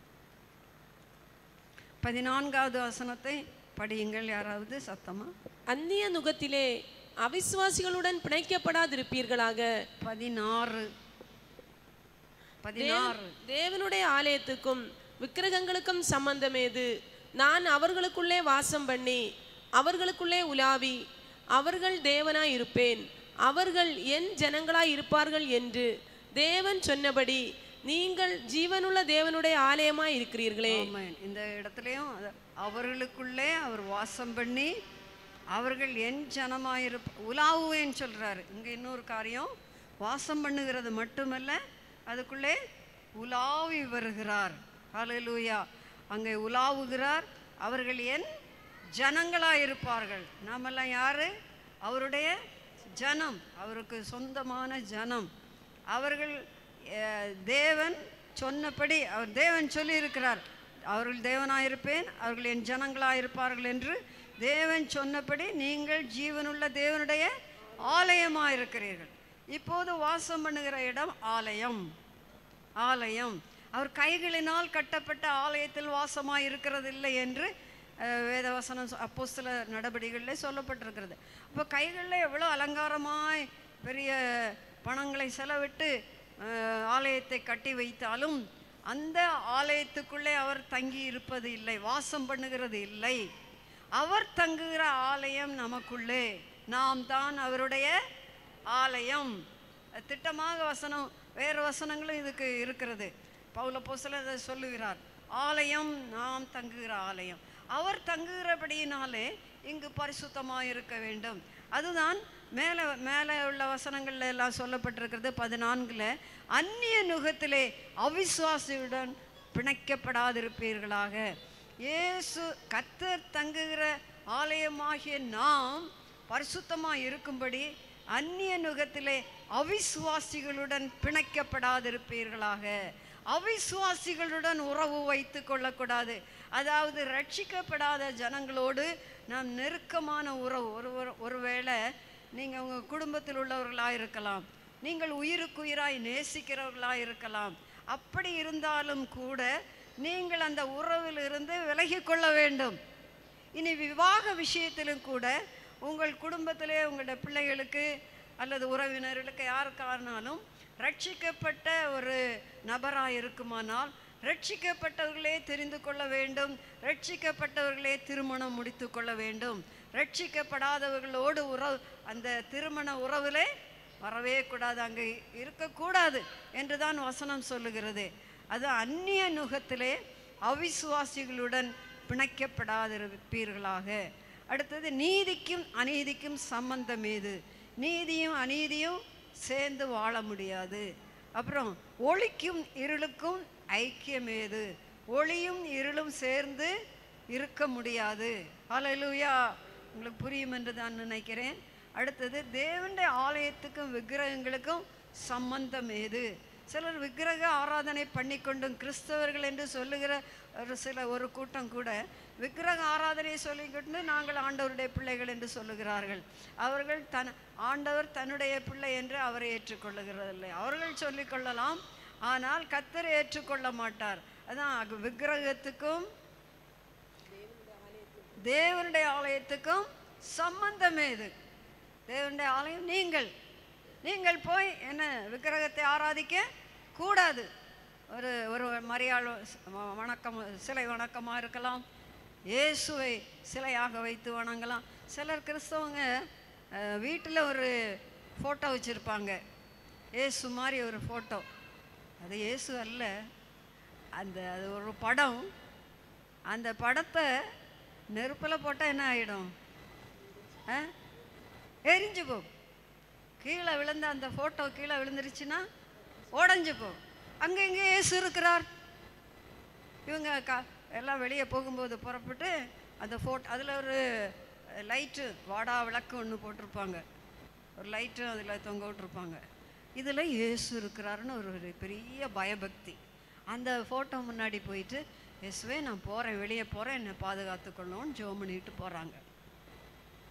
பதினான்காவது வசனத்தை படியுங்கள் யாராவது சத்தமா அந்நிய நுகத்திலே அவிசுவாசிகளுடன் பிணைக்கப்படாதிருப்பீர்களாக பதினாறு பதினாறு தேவனுடைய ஆலயத்துக்கும் விக்கிரகங்களுக்கும் சம்பந்தம் ஏது நான் அவர்களுக்குள்ளே வாசம் பண்ணி அவர்களுக்குள்ளே உலாவி அவர்கள் தேவனாய் இருப்பேன் அவர்கள் என் ஜனங்களாய் இருப்பார்கள் என்று தேவன் சொன்னபடி நீங்கள் ஜீவனுள்ள தேவனுடைய ஆலயமாய் இருக்கிறீர்களே ஆமென். இந்த இடத்துலையும் அது- அவர்களுக்குள்ளே அவர் வாசம் பண்ணி அவர்கள் என் ஜனமாயிருப்ப உலாவுவேன்னு சொல்றாரு இங்க இன்னொரு காரியம் வாசம் பண்ணுகிறது மட்டுமல்ல அதுக்குள்ளே உலாவி வருகிறார் ஹalleluya அங்கே உலாவுகிறார் அவர்கள் என் ஜனங்களாக இருப்பார்கள் நாமெல்லாம் யாரு அவருடைய ஜனம் அவருக்கு சொந்தமான ஜனம் அவர்கள் அஹ், தேவன் சொன்னபடி அவர் தேவன் சொல்லியிருக்கிறார் அவர்கள் தேவனாயிருப்பேன் அவர்கள் என் ஜனங்களாயிருப்பார்கள் என்று தேவன் சொன்னபடி நீங்கள் ஜீவனுள்ள தேவனுடைய ஆலயமாக இருக்கிறீர்கள் இப்போது வாசம் பண்ணுகிற இடம் ஆலயம் ஆலயம் அவர் கைகளினால் கட்டப்பட்ட ஆலயத்தில் வாசமாய் இருக்கிறதில்லை என்று அஹ், வேதவசனம் அப்போ சில நடவடிக்கைகளில் சொல்லப்பட்டிருக்கிறது அப்போ கைகளில் எவ்வளோ அலங்காரமாய் பெரிய பணங்களை செலவிட்டு அஹ், ஆலயத்தை கட்டி வைத்தாலும் அந்த ஆலயத்துக்குள்ளே அவர் தங்கி இருப்பது இல்லை வாசம் பண்ணுகிறது இல்லை அவர் தங்குகிற ஆலயம் நமக்குள்ளே நாம் தான் அவருடைய ஆலயம் திட்டமாக வசனம் வேறு வசனங்களும் இதுக்கு இருக்கிறது பவுல போசல அதை சொல்லுகிறார் ஆலயம் நாம் தங்குகிற ஆலயம் அவர் தங்குகிறபடியினாலே இங்கு பரிசுத்தமாக இருக்க வேண்டும் அதுதான் மேலே மேலே உள்ள வசனங்கள்ல எல்லாம் சொல்லப்பட்டிருக்கிறது பதினான்குல அந்நிய நுகத்திலே அவிசுவாசியுடன் பிணைக்கப்படாதிருப்பீர்களாக இயேசு கத்தர் தங்குகிற ஆலயமாகிய நாம் பரிசுத்தமாக இருக்கும்படி அந்நிய நுகத்திலே அவிசுவாசிகளுடன் பிணைக்கப்படாதிருப்பீர்களாக அவிசுவாசிகளுடன் உறவு வைத்து கொள்ளக்கூடாது அதாவது ரட்சிக்கப்படாத ஜனங்களோடு நாம் நெருக்கமான உறவு ஒரு ஒரு- ஒருவேளை நீங்கள் உங்கள் குடும்பத்தில் உள்ளவர்களாக இருக்கலாம் நீங்கள் உயிருக்குயிராய் நேசிக்கிறவர்களாக இருக்கலாம் அப்படி இருந்தாலும் கூட நீங்கள் அந்த உறவிலிருந்து விலகிக் கொள்ள வேண்டும் இனி விவாக விஷயத்திலும் கூட உங்கள் குடும்பத்திலே உங்களுடைய பிள்ளைகளுக்கு அல்லது உறவினர்களுக்கு யாருக்கானாலும் ரட்சிக்கப்பட்ட ஒரு நபராக இருக்குமானால் ரட்சிக்கப்பட்டவர்களே தெரிந்து கொள்ள வேண்டும் ரட்சிக்கப்பட்டவர்களே திருமணம் முடித்து கொள்ள வேண்டும் ரட்சிக்கப்படாதவர்களோடு உறவு அந்த திருமண உறவிலே வரவே கூடாது அங்கே இருக்கக்கூடாது என்று தான் வசனம் சொல்லுகிறது அது அந்நிய நுகத்திலே அவிசுவாசிகளுடன் பிணைக்கப்படாதிருப்பீர்களாக அடுத்தது நீதிக்கும் அநீதிக்கும் சம்பந்தம் ஏது நீதியும் அநீதியும் சேர்ந்து வாழ முடியாது அப்புறம் ஒளிக்கும் இருளுக்கும் ஐக்கியம் ஏது ஒளியும் இருளும் சேர்ந்து இருக்க முடியாது ஹalleluya உங்களுக்கு புரியும் என்று தான் நினைக்கிறேன் அடுத்தது தேவனுடைய ஆலயத்துக்கும் விக்கிரகங்களுக்கும் சம்பந்தம் ஏது சிலர் விக்கிரக ஆராதனை பண்ணிக்கொண்டும் கிறிஸ்தவர்கள் என்று சொல்லுகிற ஒரு சில ஒரு கூட்டம் கூட விக்கிரக ஆராதனையை சொல்லிக்கொண்டு நாங்கள் ஆண்டவருடைய பிள்ளைகள் என்று சொல்லுகிறார்கள் அவர்கள் தன் ஆண்டவர் தன்னுடைய பிள்ளை என்று அவரை ஏற்றுக்கொள்ளுகிறதில்லை அவர்கள் சொல்லிக்கொள்ளலாம் ஆனால் கத்தர் ஏற்றுக்கொள்ள மாட்டார் அதான் அக- விக்கிரகத்துக்கும் தேவனுடைய ஆலயத்துக்கும் சம்பந்தம் ஏது தேவனுடைய ஆலயம் நீங்கள் நீங்கள் போய் என்ன விக்கிரகத்தை ஆராதிக்க கூடாது ஒரு ஒரு மரியாள் வணக்கம் சிலை வணக்கமாக இருக்கலாம் இயேசுவை சிலையாக வைத்து வணங்கலாம் சிலர் கிறிஸ்தவங்க வீட்டில் ஒரு ஃபோட்டோ வச்சுருப்பாங்க இயேசு மாதிரி ஒரு ஃபோட்டோ அது இயேசு அல்ல அந்த அது ஒரு படம் அந்த படத்தை நெருப்பில் போட்டால் என்ன ஆகிடும் ஆ எரிஞ்சு போகும் கீழே விழுந்த அந்த ஃபோட்டோ கீழே விழுந்துருச்சுன்னா உடஞ்சு போகும் அங்கே இங்கே இயேசு இருக்கிறார் இவங்க கா எல்லாம் வெளியே போகும்போது புறப்பட்டு அந்த ஃபோட்டோ அதில் ஒரு லைட்டு வாடா விளக்கு ஒன்று போட்டிருப்பாங்க ஒரு லைட்டு அதில் தொங்க விட்டுருப்பாங்க இதில் இயேசு இருக்கிறாருன்னு ஒரு ஒரு பெரிய பயபக்தி அந்த ஃபோட்டோ முன்னாடி போயிட்டு இயேசுவே நான் போகிறேன் வெளியே போகிறேன் என்னை பாதுகாத்துக்கொள்ளணும்னு ஜோம் பண்ணிட்டு போகிறாங்க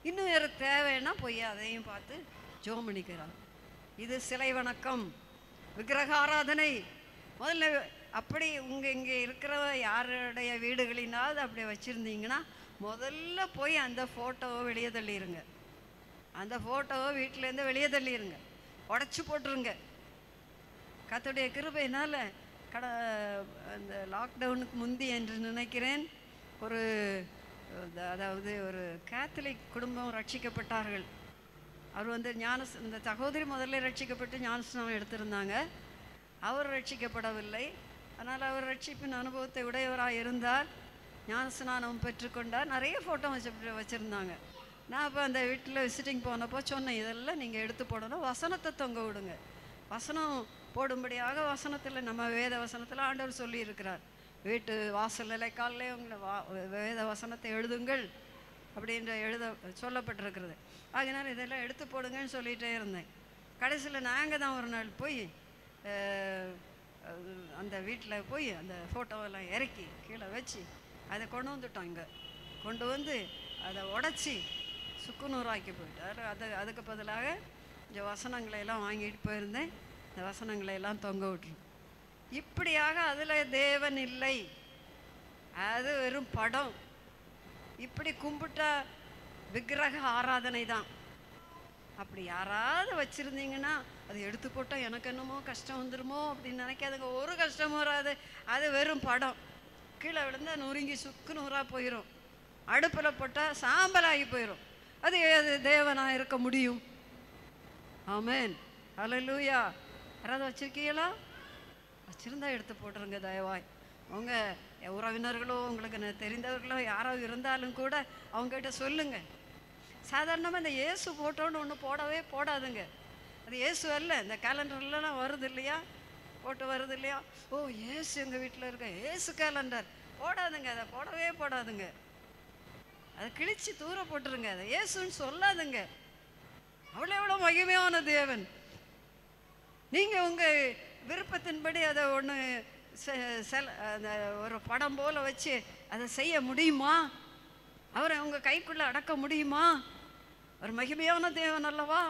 இன்னும் வேறு தேவைன்னா போய் அதையும் பார்த்து ஜோம் பண்ணிக்கிறார் இது சிலை வணக்கம் விக்கிரக ஆராதனை முதல்ல அப்படி உங்க இங்கே இருக்கிற யாருடைய வீடுகளினாவது அப்படி வச்சுருந்தீங்கன்னா முதல்ல போய் அந்த ஃபோட்டோவை வெளியே தள்ளிடுங்க அந்த ஃபோட்டோவை வீட்டிலேருந்து வெளியே தள்ளிடுங்க உடச்சி போட்டுருங்க கர்த்தருடைய கிருபையினால் கட அந்த லாக்டவுனுக்கு முந்தி என்று நினைக்கிறேன் ஒரு அத- அதாவது ஒரு கேத்தலிக் குடும்பம் ரட்சிக்கப்பட்டார்கள் அவர் வந்து ஞான இந்த சகோதரி முதல்ல ரட்சிக்கப்பட்டு ஞானஸ்நானம் எடுத்திருந்தாங்க அவர் ரட்சிக்கப்படவில்லை அதனால் அவர் ரட்சிப்பின் அனுபவத்தை உடையவராக இருந்தார் ஞானஸ்நானம் பெற்றுக்கொண்டார் நிறைய ஃபோட்டோ வச்சு வச்சுருந்தாங்க நான் அப்போ அந்த வீட்டில் விசிட்டிங் போனப்போ சொன்னேன் இதெல்லாம் நீங்கள் எடுத்து போடணும் வசனத்தை தொங்க விடுங்க வசனம் போடும்படியாக வசனத்தில் நம்ம வேத வசனத்தில் ஆண்டவர் சொல்லியிருக்கிறார் வீட்டு வாசலில் காலையிலே உங்களை வா வேத வசனத்தை எழுதுங்கள் அப்படின்ற எழுத சொல்லப்பட்டிருக்கிறது அதனால் இதெல்லாம் எடுத்து போடுங்கன்னு சொல்லிகிட்டே இருந்தேன் கடைசியில் நாங்கள் தான் ஒரு நாள் போய் அஹ், அஹ், அந்த வீட்டில் போய் அந்த ஃபோட்டோவெல்லாம் இறக்கி கீழே வச்சு அதை கொண்டு வந்துட்டோம் இங்கே கொண்டு வந்து அதை உடச்சி சுக்குநூறாக்கி போயிட்டார் அது அதுக்கு பதிலாக இந்த வசனங்களை எல்லாம் வாங்கிட்டு போயிருந்தேன் இந்த வசனங்களை எல்லாம் தொங்க விட்டுரும் இப்படியாக அதில் தேவன் இல்லை அது வெறும் படம் இப்படி கும்பிட்டா விக்கிரக ஆராதனை தான் அப்படி யாராவது வச்சுருந்தீங்கன்னா அது எடுத்து போட்டால் எனக்கு என்னமோ கஷ்டம் வந்துருமோ அப்படின்னு நினைக்காதுங்க ஒரு கஷ்டமும் வராது அது வெறும் படம் கீழே விழுந்தா நொறுங்கி சுக்கு நூறாக போயிடும் அடுப்பில் போட்டால் சாம்பலாகி போயிடும் அது ஏது தேவனாக இருக்க முடியும் ஆமென் ஹalleluya யாராவது வச்சிருக்கீங்களா வச்சிருந்தா எடுத்து போட்டுருங்க தயவாய் உங்க உறவினர்களோ உங்களுக்கு ந- தெரிந்தவர்களோ யாரோ இருந்தாலும் கூட அவங்ககிட்ட சொல்லுங்க சாதாரணமாக இந்த இயேசு போட்டோன்னு ஒன்று போடவே போடாதுங்க அது இயேசு அல்ல இந்த கேலண்டர்லாம் வருது இல்லையா போட்டு வருது இல்லையா ஓ இயேசு எங்கள் வீட்டில் இருக்க இயேசு கேலண்டர் போடாதுங்க அதை போடவே போடாதுங்க அதை கிழிச்சு தூர போட்டுருங்க அதை இயேசுன்னு சொல்லாதுங்க அவ்வளோ எவ்வளோ மகிமையான தேவன் நீங்கள் உங்கள் விருப்பத்தின்படி அதை ஒன்று செல அந்த ஒரு படம் போல வச்சு அதை செய்ய முடியுமா அவரை உங்கள் கைக்குள்ளே அடக்க முடியுமா ஒரு மகிமையான தேவன் அல்லவா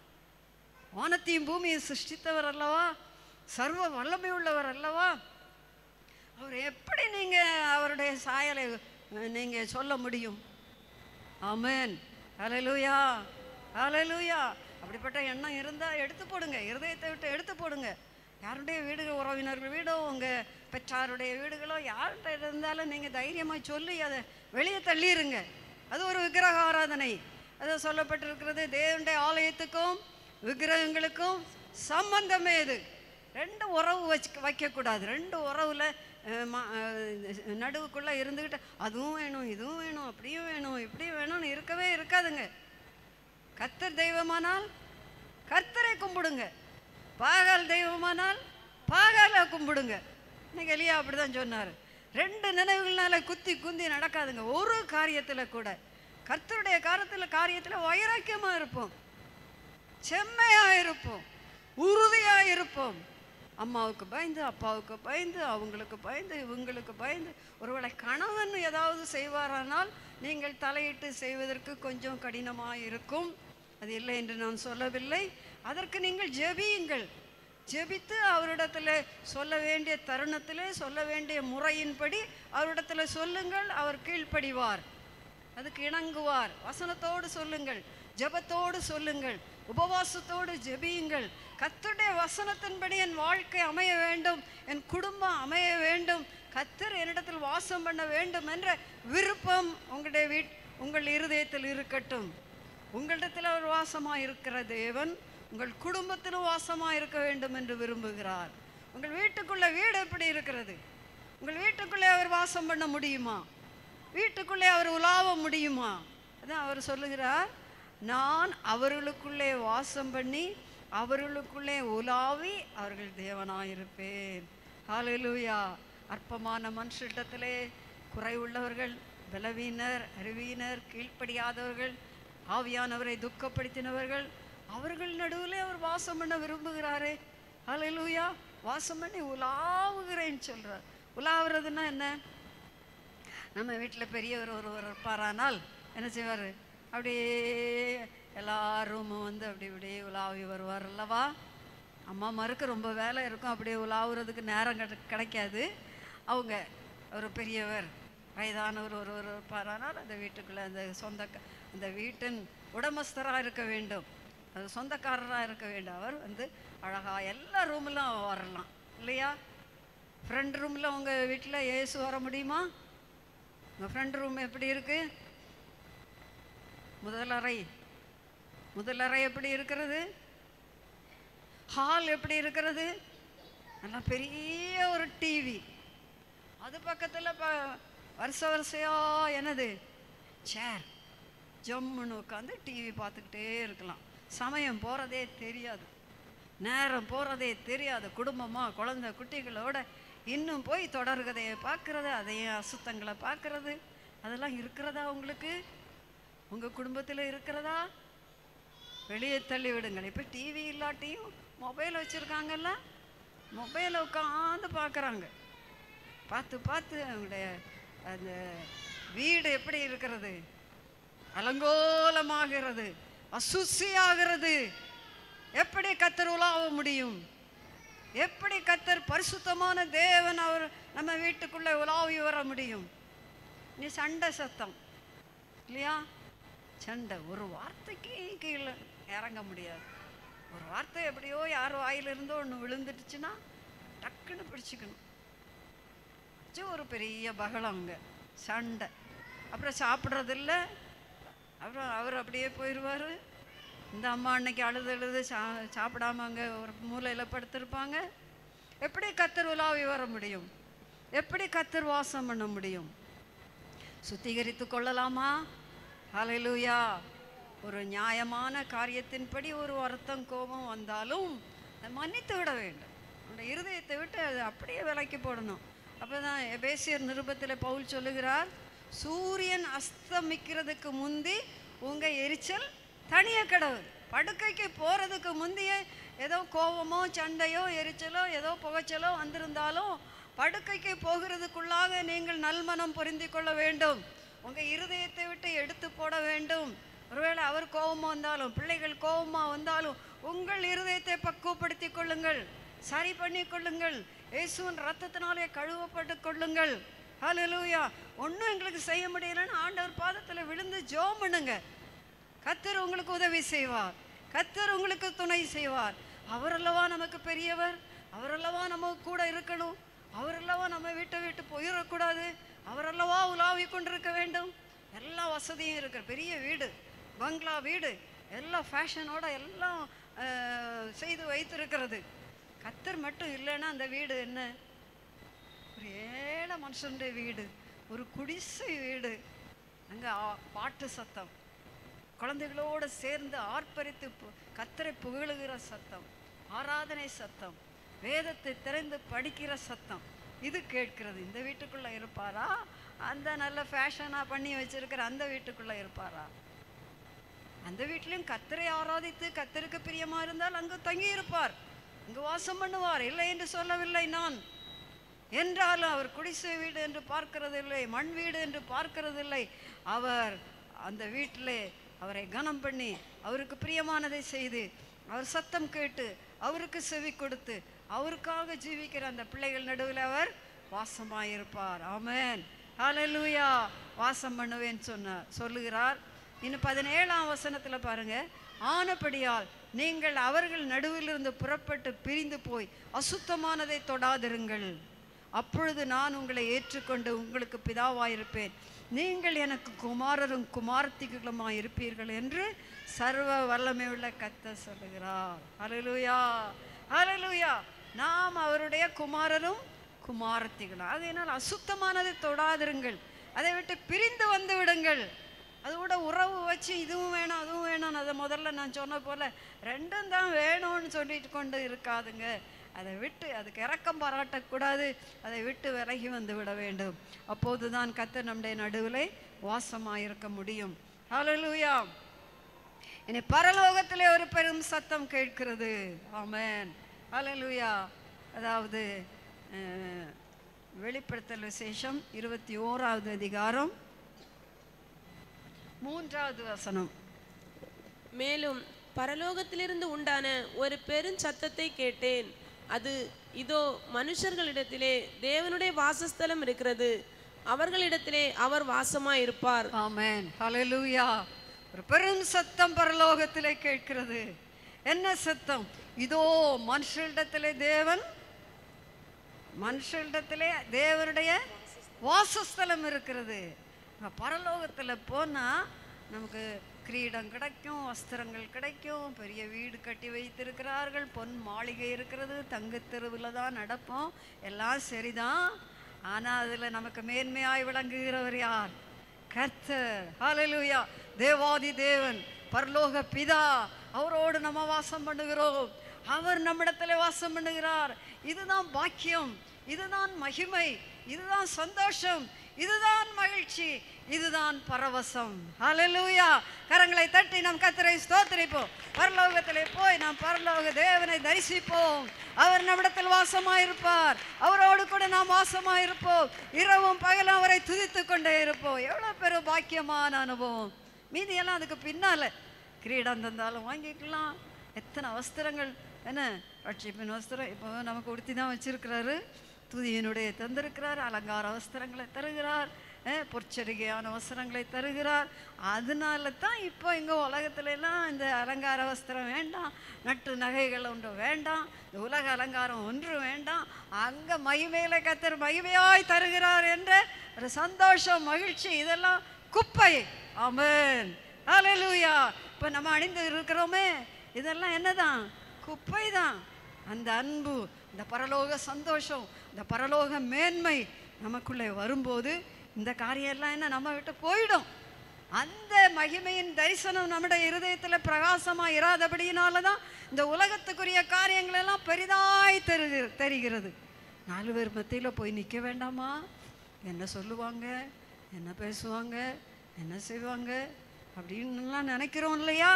வானத்தையும் பூமியும் சிருஷ்டித்தவர் அல்லவா சர்வ வல்லமை உள்ளவர் அல்லவா அவர் எப்படி நீங்கள் அவருடைய சாயலை நீங்கள் சொல்ல முடியும் ஆமென் ஹalleluya ஹalleluya அப்படிப்பட்ட எண்ணம் இருந்தால் எடுத்து போடுங்க இருதயத்தை விட்டு எடுத்து போடுங்க யாருடைய வீடுகள் உறவினர்கள் வீடோ உங்கள் பெற்றாருடைய வீடுகளோ யார்கிட்ட இருந்தாலும் நீங்கள் தைரியமாக சொல்லி அதை வெளியே தள்ளிடுங்க அது ஒரு விக்கிரக ஆராதனை அது சொல்லப்பட்டிருக்கிறது தேவனுடைய ஆலயத்துக்கும் விக்கிரகங்களுக்கும் சம்பந்தமே இது ரெண்டு உறவு வச்சு வைக்கக்கூடாது ரெண்டு உறவில் நடுவுக்குள்ளே இருந்துக்கிட்டு அதுவும் வேணும் இதுவும் வேணும் அப்படியும் வேணும் இப்படியும் வேணும்னு இருக்கவே இருக்காதுங்க கர்த்தர் தெய்வமானால் கர்த்தரை கும்பிடுங்க பாகால் தெய்வமானால் பாகாலை கும்பிடுங்க இன்னைக்கு எலியா அப்படி தான் சொன்னார் ரெண்டு நினைவுகள்னால குத்தி குந்தி நடக்காதுங்க ஒரு காரியத்தில் கூட கர்த்தருடைய காரியத்தில் காரியத்தில் வைராக்கியமாக இருப்போம் செம்மையாக இருப்போம் உறுதியாக இருப்போம் அம்மாவுக்கு பயந்து அப்பாவுக்கு பயந்து அவங்களுக்கு பயந்து இவங்களுக்கு பயந்து ஒருவேளை கணவன் ஏதாவது செய்வாரானால் நீங்கள் தலையிட்டு செய்வதற்கு கொஞ்சம் கடினமாக இருக்கும் அது இல்லை என்று நான் சொல்லவில்லை அதற்கு நீங்கள் ஜெபியுங்கள் ஜெபித்து அவரிடத்துல சொல்ல வேண்டிய தருணத்திலே சொல்ல வேண்டிய முறையின்படி அவரிடத்துல சொல்லுங்கள் அவர் கீழ்ப்படிவார் அதுக்கு இணங்குவார் வசனத்தோடு சொல்லுங்கள் ஜெபத்தோடு சொல்லுங்கள் உபவாசத்தோடு ஜெபியுங்கள் கர்த்தருடைய வசனத்தின்படி என் வாழ்க்கை அமைய வேண்டும் என் குடும்பம் அமைய வேண்டும் கர்த்தர் என்னிடத்தில் வாசம் பண்ண வேண்டும் என்ற விருப்பம் உங்களுடைய வீட் உங்கள் இருதயத்தில் இருக்கட்டும் உங்களிடத்தில் அவர் வாசமாக இருக்கிற தேவன் உங்கள் குடும்பத்திலும் வாசமாக இருக்க வேண்டும் என்று விரும்புகிறார் உங்கள் வீட்டுக்குள்ள வீடு எப்படி இருக்கிறது உங்கள் வீட்டுக்குள்ளே அவர் வாசம் பண்ண முடியுமா வீட்டுக்குள்ளே அவர் உலாவ முடியுமா அதான் அவர் சொல்லுகிறார் நான் அவர்களுக்குள்ளே வாசம் பண்ணி அவர்களுக்குள்ளே உலாவி அவர்கள் தேவனாயிருப்பேன் ஹalleluya அற்பமான மனுஷிடத்திலே குறைவுள்ளவர்கள் பலவீனர் அறிவீனர் கீழ்ப்படியாதவர்கள் ஆவியானவரை துக்கப்படுத்தினவர்கள் அவர்கள் நடுவில் அவர் வாசம் பண்ண விரும்புகிறாரே ஹalleluya வாசம் பண்ணி உலாவுகிறேன்னு சொல்றார் உலாவுறதுன்னா என்ன நம்ம வீட்டில் பெரியவர் ஒருவர் இருப்பாரானால் என்ன செய்வார் அப்படியே எல்லா ரூமும் வந்து அப்படி இப்படியே உலாவி வருவார் அல்லவா அம்மாமாருக்கு ரொம்ப வேலை இருக்கும் அப்படியே உலாவுறதுக்கு நேரம் கிடை கிடைக்காது அவங்க ஒரு பெரியவர் வயதானவர் ஒருவர் இருப்பார் ஆனால் அந்த வீட்டுக்குள்ளே அந்த சொந்த அந்த வீட்டின் உடமஸ்தராக இருக்க வேண்டும் அது சொந்தக்காரராக இருக்க வேண்டும் அவர் வந்து அழகாக எல்லா ரூம்லாம் வரலாம் இல்லையா ஃப்ரெண்ட் ரூமில் உங்கள் வீட்டில் ஏசு வர முடியுமா உங்கள் ஃப்ரெண்ட் ரூம் எப்படி இருக்கு முதலறை முதலறை எப்படி இருக்கிறது ஹால் எப்படி இருக்கிறது நல்லா பெரிய ஒரு டிவி அது பக்கத்தில் இப்போ வருஷ வருஷையா என்னது சேர் ஜம்முன்னு உட்காந்து டிவி பார்த்துக்கிட்டே இருக்கலாம் சமயம் போகிறதே தெரியாது நேரம் போகிறதே தெரியாது குடும்பமாக குழந்தை குட்டிகளோட இன்னும் போய் தொடர்கதையை பார்க்குறது அதையும் அசுத்தங்களை பார்க்குறது அதெல்லாம் இருக்கிறதா உங்களுக்கு உங்கள் குடும்பத்தில் இருக்கிறதா வெளியே தள்ளி விடுங்கள் இப்போ டிவி இல்லாட்டியும் மொபைல் வச்சுருக்காங்கல்ல மொபைலை உட்காந்து பார்க்குறாங்க பார்த்து பார்த்து அவங்களுடைய அந்த வீடு எப்படி இருக்கிறது அலங்கோலமாகிறது அசுசியாகிறது எப்படி கத்தர் உலாவ முடியும் எப்படி கத்தர் பரிசுத்தமான தேவன் அவர் நம்ம வீட்டுக்குள்ளே உலாவி வர முடியும் நீ சண்டை சத்தம் இல்லையா சண்டை ஒரு வார்த்தைக்கு கீழே இறங்க முடியாது ஒரு வார்த்தை எப்படியோ யார் வாயிலிருந்தோ ஒன்று விழுந்துட்டுச்சுன்னா டக்குன்னு பிடிச்சிக்கணும் வச்சு ஒரு பெரிய பகலம் அங்கே சண்டை அப்புறம் சாப்பிட்றதில்ல அப்புறம் அவர் அப்படியே போயிடுவார் இந்த அம்மா அன்னைக்கு அழுது அழுது சா சாப்பிடாம அங்கே ஒரு மூலையில் படுத்திருப்பாங்க எப்படி கத்தர் உலாவி வர முடியும் எப்படி கத்தர் வாசம் பண்ண முடியும் சுத்திகரித்து கொள்ளலாமா ஹalleluya ஒரு நியாயமான காரியத்தின்படி ஒரு வருத்தம் கோபம் வந்தாலும் அதை மன்னித்து விட வேண்டும் அந்த இருதயத்தை விட்டு அது அப்படியே விலைக்கு போடணும் அப்போ தான் எபேசியர் நிருபத்தில் பவுல் சொல்லுகிறார் சூரியன் அஸ்தமிக்கிறதுக்கு முந்தி உங்கள் எரிச்சல் தனிய கடவுள் படுக்கைக்கு போகிறதுக்கு முந்தைய ஏதோ கோபமோ சண்டையோ எரிச்சலோ ஏதோ புகைச்சலோ வந்திருந்தாலும் படுக்கைக்கு போகிறதுக்குள்ளாக நீங்கள் நல்மனம் பொருந்தி கொள்ள வேண்டும் உங்கள் இருதயத்தை விட்டு எடுத்து போட வேண்டும் ஒருவேளை அவர் கோபமாக வந்தாலும் பிள்ளைகள் கோபமாக வந்தாலும் உங்கள் இருதயத்தை பக்குவப்படுத்தி கொள்ளுங்கள் சரி பண்ணி கொள்ளுங்கள் இயேசுவின் ரத்தத்தினாலே கழுவப்பட்டு கொள்ளுங்கள் ஹalleluya ஒன்றும் எங்களுக்கு செய்ய முடியலன்னு ஆண்டவர் பாதத்தில் விழுந்து ஜெபம் பண்ணுங்க கத்தர் உங்களுக்கு உதவி செய்வார் கத்தர் உங்களுக்கு துணை செய்வார் அவரல்லவா நமக்கு பெரியவர் அவரல்லவா நம்ம கூட இருக்கணும் அவரல்லவா நம்ம வீட்டை விட்டு போயிடக்கூடாது அவரல்லவா உலாவி கொண்டிருக்க வேண்டும் எல்லா வசதியும் இருக்கிற பெரிய வீடு பங்களா வீடு எல்லாம் ஃபேஷனோட எல்லாம் அஹ், செய்து வைத்திருக்கிறது கத்தர் மட்டும் இல்லைன்னா அந்த வீடு என்ன ஒரு ஏழை மனுஷனுடைய வீடு ஒரு குடிசை வீடு அங்கே பாட்டு சத்தம் குழந்தைகளோடு சேர்ந்து ஆர்ப்பரித்து பு- கத்தரை புகழுகிற சத்தம் ஆராதனை சத்தம் வேதத்தை திறந்து படிக்கிற சத்தம் இது கேட்கிறது இந்த வீட்டுக்குள்ளே இருப்பாரா அந்த நல்ல ஃபேஷனாக பண்ணி வச்சிருக்கிற அந்த வீட்டுக்குள்ளே இருப்பாரா அந்த வீட்லேயும் கத்தரை ஆராதித்து கத்தருக்கு பிரியமா இருந்தால் அங்கு தங்கி இருப்பார் அங்கு வாசம் பண்ணுவார் இல்லை என்று சொல்லவில்லை நான் என்றாலும் அவர் குடிசை வீடு என்று பார்க்கிறதில்லை மண் வீடு என்று பார்க்கிறதில்லை அவர் அந்த வீட்டிலே அவரை கனம் பண்ணி அவருக்கு பிரியமானதை செய்து அவர் சத்தம் கேட்டு அவருக்கு செவி கொடுத்து அவருக்காக ஜீவிக்கிற அந்த பிள்ளைகள் நடுவில் அவர் வாசமாயிருப்பார் ஆமென் ஹalleluya வாசம் பண்ணுவேன் சொன்னார் சொல்லுகிறார் இன்னும் பதினேழாம் வசனத்துல பாருங்க ஆனபடியால் நீங்கள் அவர்கள் நடுவிலிருந்து புறப்பட்டு பிரிந்து போய் அசுத்தமானதை தொடாதிருங்கள் அப்பொழுது நான் உங்களை ஏற்றுக்கொண்டு உங்களுக்கு பிதாவாயிருப்பேன் நீங்கள் எனக்கு குமாரரும் குமாரத்திகளுமாய் இருப்பீர்கள் என்று சர்வ வல்லமை உள்ள கத்த சொல்லுகிறார் ஹalleluya ஹalleluya நாம் அவருடைய குமாரரும் குமாரத்திகளும் ஆகையினால் அசுத்தமானதை தொடாதிருங்கள் அதை விட்டு பிரிந்து வந்து விடுங்கள் அது கூட உறவு வச்சு இதுவும் வேணும் அதுவும் வேணும் அதை முதல்ல நான் சொன்ன போல ரெண்டும் தான் வேணும்னு சொல்லிட்டு கொண்டு இருக்காதுங்க அதை விட்டு அதுக்கு இரக்கம் பாராட்டக்கூடாது அதை விட்டு விலகி வந்து விட வேண்டும் அப்போது தான் கத்தர் நம்முடைய நடுவிலே வாசமாக இருக்க முடியும் ஹalleluya இனி பரலோகத்திலே ஒரு பெரும் சத்தம் கேட்கிறது ஆமென் ஹalleluya அதாவது அஹ், வெளிப்படுத்தல் விசேஷம் இருபத்தி ஓராவது அதிகாரம் மூன்றாவது வசனம் மேலும் பரலோகத்திலிருந்து உண்டான ஒரு பெருஞ்சத்தத்தை கேட்டேன் அது இதோ மனுஷர்களிடத்திலே தேவனுடைய வாசஸ்தலம் இருக்கிறது அவர்களிடத்திலே அவர் வாசமாயிருப்பார் ஆமென் ஹalleluya ஒரு பெரும் சத்தம் பரலோகத்திலே கேட்கிறது என்ன சத்தம் இதோ மனுஷரிடத்திலே தேவன் மனுஷரிடத்திலே தேவனுடைய வாசஸ்தலம் இருக்கிறது நம்ம பரலோகத்தில் போனால் நமக்கு கிரீடம் கிடைக்கும் வஸ்திரங்கள் கிடைக்கும் பெரிய வீடு கட்டி வைத்திருக்கிறார்கள் பொன் மாளிகை இருக்கிறது தங்கத் தெருவில் தான் நடப்போம் எல்லாம் சரிதான் ஆனால் அதில் நமக்கு மேன்மையாய் விளங்குகிறவர் யார் கர்த்தர் ஹalleluya தேவாதி தேவன் பரலோக பிதா அவரோடு நம்ம வாசம் பண்ணுகிறோம் அவர் நம்மிடத்தில் வாசம் பண்ணுகிறார் இதுதான் பாக்கியம் இதுதான் மகிமை இதுதான் சந்தோஷம் இதுதான் மகிழ்ச்சி இதுதான் பரவசம் ஹalleluya கரங்களை தட்டி நாம் கர்த்தரை ஸ்தோத்திரிப்போம் பரலோகத்திலே போய் நாம் பரலோக தேவனை தரிசிப்போம் அவர் நம்மிடத்தில் வாசமாயிருப்பார் அவரோடு கூட நாம் வாசமாயிருப்போம் இரவும் பகலும் அவரை துதித்து கொண்டே இருப்போம் எவ்வளோ பெரும் பாக்கியமான அனுபவம் மீதியெல்லாம் அதுக்கு பின்னால கிரீடம் தந்தாலும் வாங்கிக்கலாம் எத்தனை வஸ்திரங்கள் என்ன ரட்சிப்பின் வஸ்திரம் இப்போ நமக்கு உடுத்தி தான் வச்சிருக்கிறாரு துதியினுடைய தந்திருக்கிறார் அலங்கார வஸ்திரங்களை தருகிறார் அஹ், பொற்சரிகையான வஸ்திரங்களை தருகிறார் அதனால தான் இப்போ இங்கே உலகத்துல எல்லாம் இந்த அலங்கார வஸ்திரம் வேண்டாம் நட்டு நகைகள் ஒன்று வேண்டாம் இந்த உலக அலங்காரம் ஒன்று வேண்டாம் அங்கே மகிமையில கத்தர் மகிமையாய் தருகிறார் என்ற ஒரு சந்தோஷம் மகிழ்ச்சி இதெல்லாம் குப்பை ஆமென் ஹalleluya இப்போ நம்ம அணிந்து இருக்கிறோமே இதெல்லாம் என்னதான் குப்பை தான் அந்த அன்பு இந்த பரலோக சந்தோஷம் இந்த பரலோக மேன்மை நமக்குள்ளே வரும்போது இந்த காரியம் எல்லாம் என்ன நம்ம விட்டு போயிடும் அந்த மகிமையின் தரிசனம் நம்முடைய இருதயத்தில் பிரகாசமா இராதபடியினால தான் இந்த உலகத்துக்குரிய காரியங்கள் எல்லாம் பெரிதாய் தெரு தெரிகிறது நாலு பேர் மத்தியில் போய் நிற்க வேண்டாமா என்ன சொல்லுவாங்க என்ன பேசுவாங்க என்ன செய்வாங்க அப்படின்னுலாம் நினைக்கிறோம் இல்லையா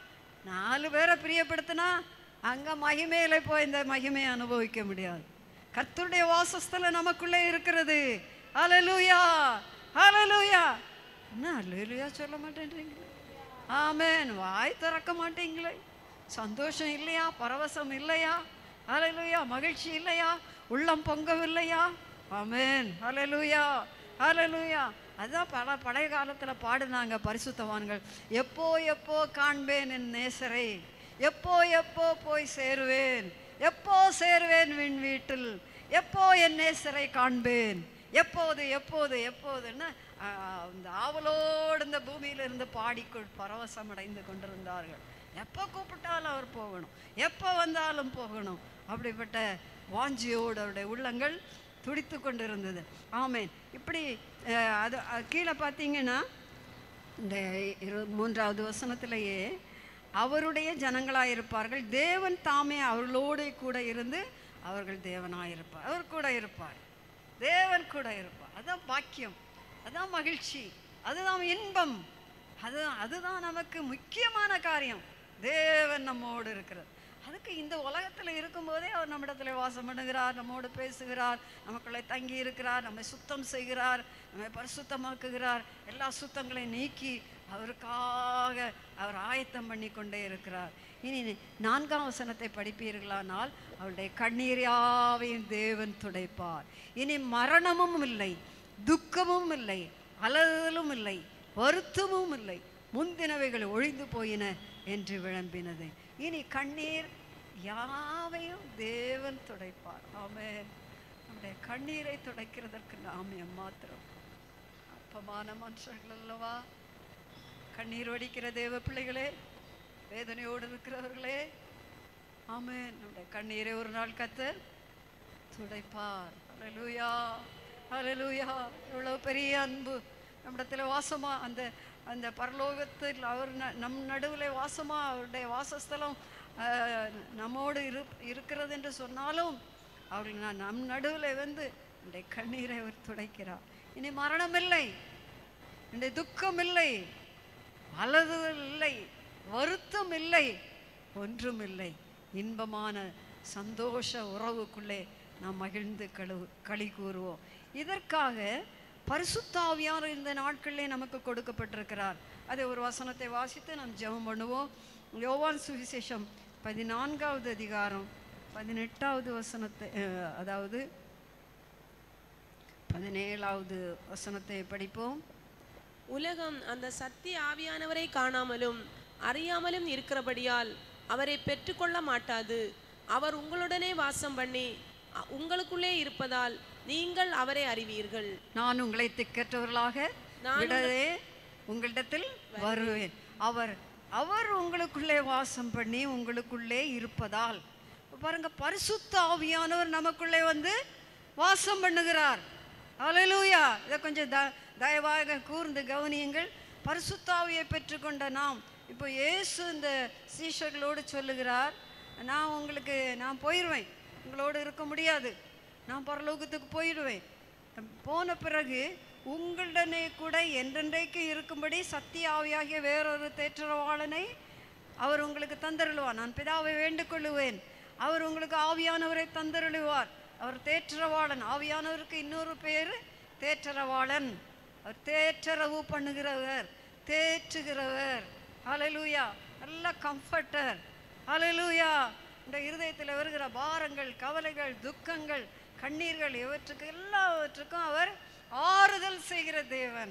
நாலு பேரை பிரியப்படுத்தினா அங்கே மகிமையில போய் இந்த மகிமையை அனுபவிக்க முடியாது கர்த்தருடைய வாசஸ்தலம் நமக்குள்ளே இருக்கிறது ஹalleluya ஹalleluya என்ன ஹalleluya சொல்ல மாட்டேன்றீங்களே ஆமென் வாய் திறக்க மாட்டீங்களே சந்தோஷம் இல்லையா பரவசம் இல்லையா ஹalleluya மகிழ்ச்சி இல்லையா உள்ளம் பொங்கவில்லையா ஆமென் ஹalleluya ஹalleluya அதான் பல பழைய காலத்தில் பாடினாங்க பரிசுத்தவான்கள் எப்போ எப்போ காண்பேன் என் நேசரை எப்போ எப்போ போய் சேருவேன் எப்போ சேருவேன் விண் வீட்டில் எப்போ என் நேசரை காண்பேன் எப்போது எப்போது எப்போதுன்னு ஆ, இந்த ஆவலோடு இந்த பூமியில இருந்து பாடிக்கொள் பரவசம் அடைந்து கொண்டிருந்தார்கள் எப்போ கூப்பிட்டாலும் அவர் போகணும் எப்போ வந்தாலும் போகணும் அப்படிப்பட்ட வாஞ்சியோடு அவருடைய உள்ளங்கள் துடித்து கொண்டிருந்தது ஆமென் இப்படி அஹ், அது அது கீழே பார்த்தீங்கன்னா இந்த இரு மூன்றாவது வசனத்திலேயே அவருடைய ஜனங்களாக இருப்பார்கள் தேவன் தாமே அவர்களோடு கூட இருந்து அவர்கள் தேவனாக இருப்பார் அவர் கூட இருப்பார் தேவன் கூட இருப்பார் அதான் பாக்கியம் அதான் மகிழ்ச்சி அதுதான் இன்பம் அது அதுதான் நமக்கு முக்கியமான காரியம் தேவன் நம்மோடு இருக்கிறது அதுக்கு இந்த உலகத்தில் இருக்கும்போதே அவர் நம்மிடத்துல வாசம் பண்ணுகிறார் நம்மோடு பேசுகிறார் நமக்குள்ளே தங்கி இருக்கிறார் நம்மை சுத்தம் செய்கிறார் நம்மை பரிசுத்தமாக்குகிறார் எல்லா சுத்தங்களையும் நீக்கி அவருக்காக அவர் ஆயத்தம் பண்ணி கொண்டே இருக்கிறார் இனி நான்காம் வசனத்தை படிப்பீர்களானால் அவருடைய கண்ணீர் யாவையும் தேவன் துடைப்பார் இனி மரணமும் இல்லை துக்கமும் இல்லை அலறலும் இல்லை வருத்தமும் இல்லை முந்தினவைகள் ஒழிந்து போயின என்று விளம்பினது இனி கண்ணீர் யாவையும் தேவன் துடைப்பார் ஆமென் நம்முடைய கண்ணீரை துடைக்கிறதற்கு நாம் எம்மாத்திரம் அப்பமான மனுஷர்கள் அல்லவா கண்ணீர் வடிக்கிற தேவ பிள்ளைகளே வேதனையோடு இருக்கிறவர்களே ஆமென் நம்முடைய கண்ணீரை ஒரு நாள் கத்தர் துடைப்பார் ஹalleluya ஹalleluya எவ்வளோ பெரிய அன்பு நம்மிடத்தில் வாசமா அந்த அந்த பரலோகத்தில் அவர் ந- நம் நடுவில் வாசமா அவருடைய வாசஸ்தலம் ஆஹ், நம்மோடு இரு இருக்கிறது என்று சொன்னாலும் அவர்கள் நான் நம் நடுவில் வந்து என்னுடைய கண்ணீரை அவர் துடைக்கிறார் இனி மரணம் இல்லை என்னுடைய துக்கம் இல்லை அலறுதல் இல்லை வருத்தம் இல்லை ஒன்றும் இல்லை இன்பமான சந்தோஷ உறவுக்குள்ளே நாம் மகிழ்ந்து கழு களி கூறுவோம் இதற்காக பரிசுத்தாவியார் இந்த நாட்களிலே நமக்கு கொடுக்கப்பட்டிருக்கிறார் அதை ஒரு வசனத்தை வாசித்து நாம் ஜெபம் பண்ணுவோம் யோவான் சுவிசேஷம் பதினான்காவது அதிகாரம் பதினெட்டாவது வசனத்தை அஹ், அதாவது பதினேழாவது வசனத்தை படிப்போம் உலகம் அந்த சத்திய ஆவியானவரை காணாமலும் அறியாமலும் இருக்கிறபடியால் அவரை பெற்றுக்கொள்ள மாட்டாது அவர் உங்களுடனே வாசம் பண்ணி அ- உங்களுக்குள்ளே இருப்பதால் நீங்கள் அவரை அறிவீர்கள் நான் உங்களை திக்கற்றவர்களாக விடவே உங்களிடத்தில் வருவேன் அவர் அவர் உங்களுக்குள்ளே வாசம் பண்ணி உங்களுக்குள்ளே இருப்பதால் இப்ப பாருங்க பரிசுத்த ஆவியானவர் நமக்குள்ளே வந்து வாசம் பண்ணுகிறார் அல்லேலூயா இதை கொஞ்சம் த தயவாக கூர்ந்து கவனியுங்கள் பரிசுத்தாவியை பெற்றுக்கொண்ட நாம் இப்போ இயேசு இந்த சீஷர்களோடு சொல்லுகிறார் நான் உங்களுக்கு நான் போயிடுவேன் உங்களோடு இருக்க முடியாது நான் பரலோகத்துக்கு போயிடுவேன் போன பிறகு உங்களுடனே கூட என்றென்றைக்கு இருக்கும்படி சத்திய ஆவியாகிய வேறொரு தேற்றரவாளனை அவர் உங்களுக்கு தந்தருளுவார் நான் பிதாவை வேண்டிக் கொள்ளுவேன் அவர் உங்களுக்கு ஆவியானவரை தந்தருளுவார் அவர் தேற்றரவாளன் ஆவியானவருக்கு இன்னொரு பேர் தேற்றரவாளன் அவர் தேற்றரவு பண்ணுகிறவர் தேற்றுகிறவர் ஹalleluya நல்ல கம்ஃபர்டர் ஹalleluya இந்த இருதயத்தில் வருகிற பாரங்கள் கவலைகள் துக்கங்கள் கண்ணீர்கள் இவற்றுக்கு எல்லாவற்றுக்கும் அவர் ஆறுதல் செய்கிற தேவன்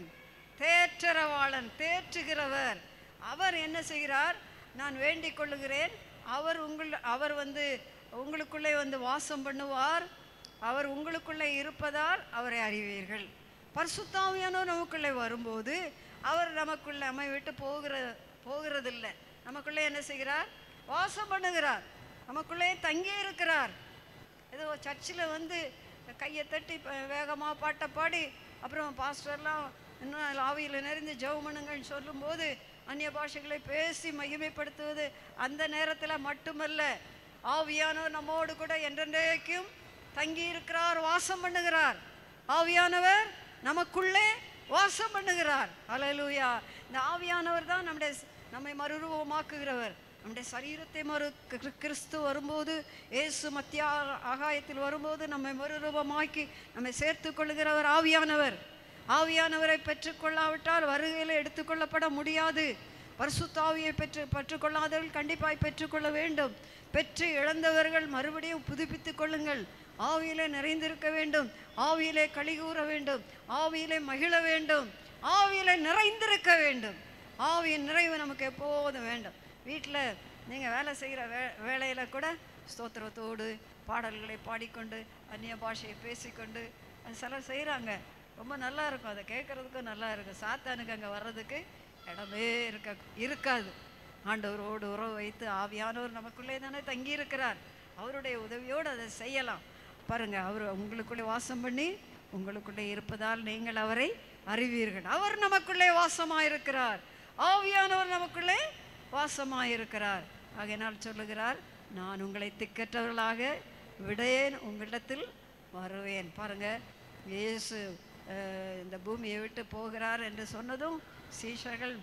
தேற்றரவாளன் தேற்றுகிறவர் அவர் என்ன செய்கிறார் நான் வேண்டிக் கொள்ளுகிறேன் அவர் உங்கள் அவர் வந்து உங்களுக்குள்ளே வந்து வாசம் பண்ணுவார் அவர் உங்களுக்குள்ளே இருப்பதால் அவரை அறிவீர்கள் பரிசுத்தாவியானவர் நமக்குள்ளே வரும்போது அவர் நமக்குள்ளே நம்மை விட்டு போகிற போகிறதில்லை நமக்குள்ளே என்ன செய்கிறார் வாசம் பண்ணுகிறார் நமக்குள்ளே தங்கி இருக்கிறார் ஏதோ சர்ச்சில் வந்து கையை தட்டி வேகமாக பாட்டை பாடி அப்புறம் பாஸ்டர்லாம் இன்னும் ஆவியில் நிறைந்து ஜெபம் பண்ணுங்கன்னு சொல்லும்போது அந்நிய பாஷைகளை பேசி மகிமைப்படுத்துவது அந்த நேரத்தில் மட்டுமல்ல ஆவியானவர் நம்மோடு கூட என்றென்றைக்கும் தங்கி இருக்கிறார் வாசம் பண்ணுகிறார் ஆவியானவர் நமக்குள்ளே வாசம் பண்ணுகிறார் அல்லேலூயா இந்த ஆவியானவர் தான் நம்முடைய நம்மை மறுரூபமாக்குகிறவர் நம்முடைய சரீரத்தை மறு கிறிஸ்து- கிறிஸ்து வரும்போது இயேசு மத்திய ஆகாயத்தில் வரும்போது நம்மை மறுரூபமாக்கி நம்மை சேர்த்து கொள்ளுகிறவர் ஆவியானவர் ஆவியானவரை பெற்றுக்கொள்ளாவிட்டால் வருகையில் எடுத்துக்கொள்ளப்பட முடியாது பரிசுத்தாவியை பெற்று பெற்றுக்கொள்ளாதவர்கள் கண்டிப்பாய் பெற்றுக்கொள்ள வேண்டும் பெற்று இழந்தவர்கள் மறுபடியும் புதுப்பித்துக் கொள்ளுங்கள் ஆவியிலே நிறைந்திருக்க வேண்டும் ஆவியிலே கலிகூற வேண்டும் ஆவியிலே மகிழ வேண்டும் ஆவியிலே நிறைந்திருக்க வேண்டும் ஆவியின் நிறைவு நமக்கு எப்போதும் வேண்டும் வீட்டில் நீங்கள் வேலை செய்கிற வே வேலையில் கூட ஸ்தோத்திரத்தோடு பாடல்களை பாடிக்கொண்டு அந்நிய பாஷையை பேசிக்கொண்டு அது சிலர் செய்கிறாங்க ரொம்ப நல்லா இருக்கும் அதை கேட்குறதுக்கும் நல்லா இருக்கும் சாத்தானுக்கு அங்கே வர்றதுக்கு இடமே இருக்க இருக்காது ஆண்டவரோடு உறவு வைத்து ஆவியானவர் நமக்குள்ளே தானே தங்கி இருக்கிறார் அவருடைய உதவியோடு அதை செய்யலாம் பாருங்க அவர் உங்களுக்குள்ளே வாசம் பண்ணி உங்களுக்குள்ளே இருப்பதால் நீங்கள் அவரை அறிவீர்கள் அவர் நமக்குள்ளே வாசமாயிருக்கிறார் ஆவியானவர் நமக்குள்ளே வாசமாயிருக்கிறார் ஆகையினால் சொல்லுகிறார் நான் உங்களை திக்கற்றவர்களாக விடேன் உங்களிடத்தில் வருவேன் பாருங்க இயேசு அஹ், இந்த பூமியை விட்டு போகிறார் என்று சொன்னதும் சீஷர்கள்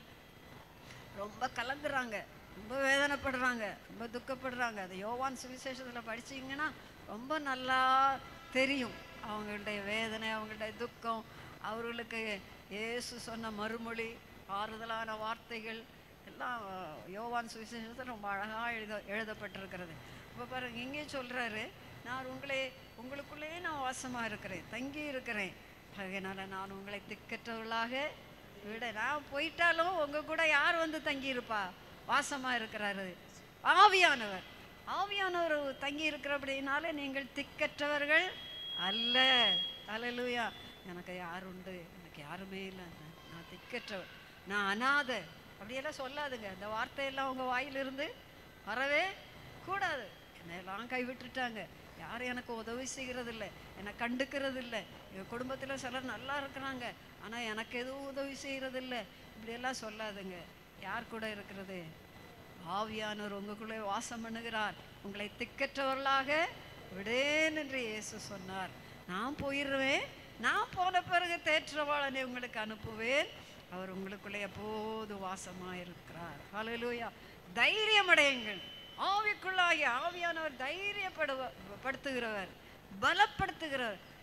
ரொம்ப கலங்குறாங்க ரொம்ப வேதனைப்படுறாங்க ரொம்ப துக்கப்படுறாங்க அது யோவான் சுவிசேஷத்தில் படிச்சீங்கன்னா ரொம்ப நல்லா தெரியும் அவங்களுடைய வேதனை அவங்களுடைய துக்கம் அவர்களுக்கு இயேசு சொன்ன மறுமொழி ஆறுதலான வார்த்தைகள் எல்லாம் யோவான் சுவிசேஷத்தில் ரொம்ப அழகாக எழுத எழுதப்பட்டிருக்கிறது இப்போ பாருங்க இங்கே சொல்கிறாரு நான் உங்களே உங்களுக்குள்ளேயே நான் வாசமாக இருக்கிறேன் தங்கி இருக்கிறேன் அதனால் நான் உங்களை திக்கற்றவர்களாக விட நான் போயிட்டாலும் உங்கள் கூட யார் வந்து தங்கியிருப்பா வாசமாக இருக்கிறாரு ஆவியானவர் ஆவியானவர் தங்கி இருக்கிறபடினால நீங்கள் திக்கற்றவர்கள் அல்ல அல்லேலூயா எனக்கு யார் உண்டு எனக்கு யாருமே இல்லை நான் நான் திக்கற்றவர் நான் அனாதை அப்படியெல்லாம் சொல்லாதுங்க இந்த வார்த்தையெல்லாம் உங்கள் வாயிலிருந்து வரவே கூடாது என்னையெல்லாம் கைவிட்டுட்டாங்க யாரும் எனக்கு உதவி செய்கிறதில்ல என்னை கண்டுக்கிறதில்ல எங்கள் குடும்பத்தில் சிலர் நல்லா இருக்கிறாங்க ஆனால் எனக்கு எதுவும் உதவி செய்கிறதில்ல இப்படியெல்லாம் சொல்லாதுங்க யார் கூட இருக்கிறது ஆவியானவர் உங்களுக்குள்ளே வாசம் பண்ணுகிறார் உங்களை திக்கற்றவர்களாக விடேன் என்று இயேசு சொன்னார் நான் போயிடுவேன் நான் போன பிறகு தேற்றவாளனை உங்களுக்கு அனுப்புவேன் அவர் உங்களுக்குள்ளே எப்போது வாசமாக இருக்கிறார் ஹalleluya தைரியமடையுங்கள் ஆவிக்குள்ளாகிய ஆவியானவர் தைரியப்படுவ படுத்துகிறவர் பலப்படுத்துகிறவர்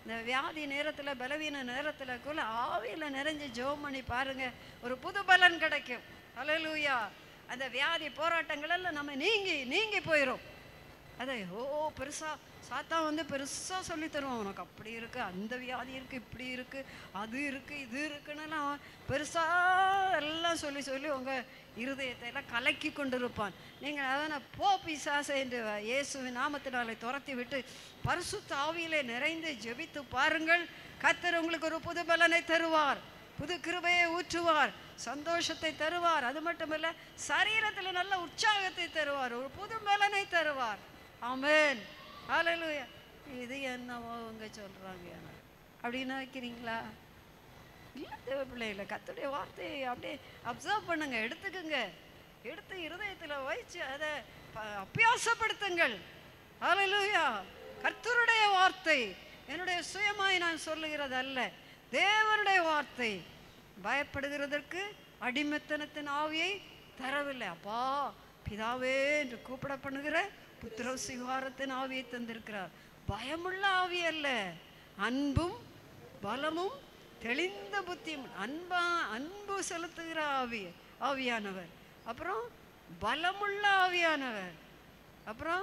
இந்த வியாதி நேரத்தில் பலவீன நேரத்தில் கூட ஆவியில் நிறைஞ்சு ஜெபம் பண்ணி பாருங்க ஒரு புது பலன் கிடைக்கும் ஹalleluya அந்த வியாதி போராட்டங்கள் எல்லாம் நம்ம நீங்கி நீங்கி போயிடும் அதை ஓ பெருசா சாத்தா வந்து பெருசா சொல்லி தருவான் உனக்கு அப்படி இருக்கு அந்த வியாதி இருக்கு இப்படி இருக்கு அது இருக்கு இது இருக்குன்னு பெருசா எல்லாம் சொல்லி சொல்லி உங்க இருதயத்தை எல்லாம் கலக்கி கொண்டிருப்பான் நீங்கள் அதனை போ பிசாசை என்று இயேசுவின் நாமத்தினாலே துரத்தி விட்டு பரிசுத்த ஆவியிலே நிறைந்து ஜெபித்து பாருங்கள் கர்த்தர் உங்களுக்கு ஒரு புது பலனை தருவார் புது கிருபையை ஊற்றுவார் சந்தோஷத்தை தருவார் அது மட்டுமல்ல சரீரத்தில் நல்ல உற்சாகத்தை தருவார் ஒரு புது பலனை தருவார் ஆமென் ஹalleluya இது என்னவோ அவங்க சொல்றாங்க அப்படின்னு நினைக்கிறீங்களா இல்லை தேவ பிள்ளைகளை கத்துடைய வார்த்தையை அப்படியே அப்சர்வ் பண்ணுங்க எடுத்துக்குங்க எடுத்து இருதயத்தில் வைச்சு அதை ப- அபியாசப்படுத்துங்கள் ஹalleluya கர்த்தருடைய வார்த்தை என்னுடைய சுயமாய் நான் சொல்லுகிறது அல்ல தேவனுடைய வார்த்தை பயப்படுகிறதற்கு அடிமைத்தனத்தின் ஆவியை தரவில்லை அப்பா பிதாவே என்று கூப்பிட பண்ணுகிற புத்திர சிகாரத்தின் ஆவியை தந்திருக்கிறார் பயமுள்ள ஆவி அல்ல அன்பும் பலமும் தெளிந்த புத்தியும் அன்பா அன்பு செலுத்துகிற ஆவி ஆவியானவர் அப்புறம் பலமுள்ள ஆவியானவர் அப்புறம்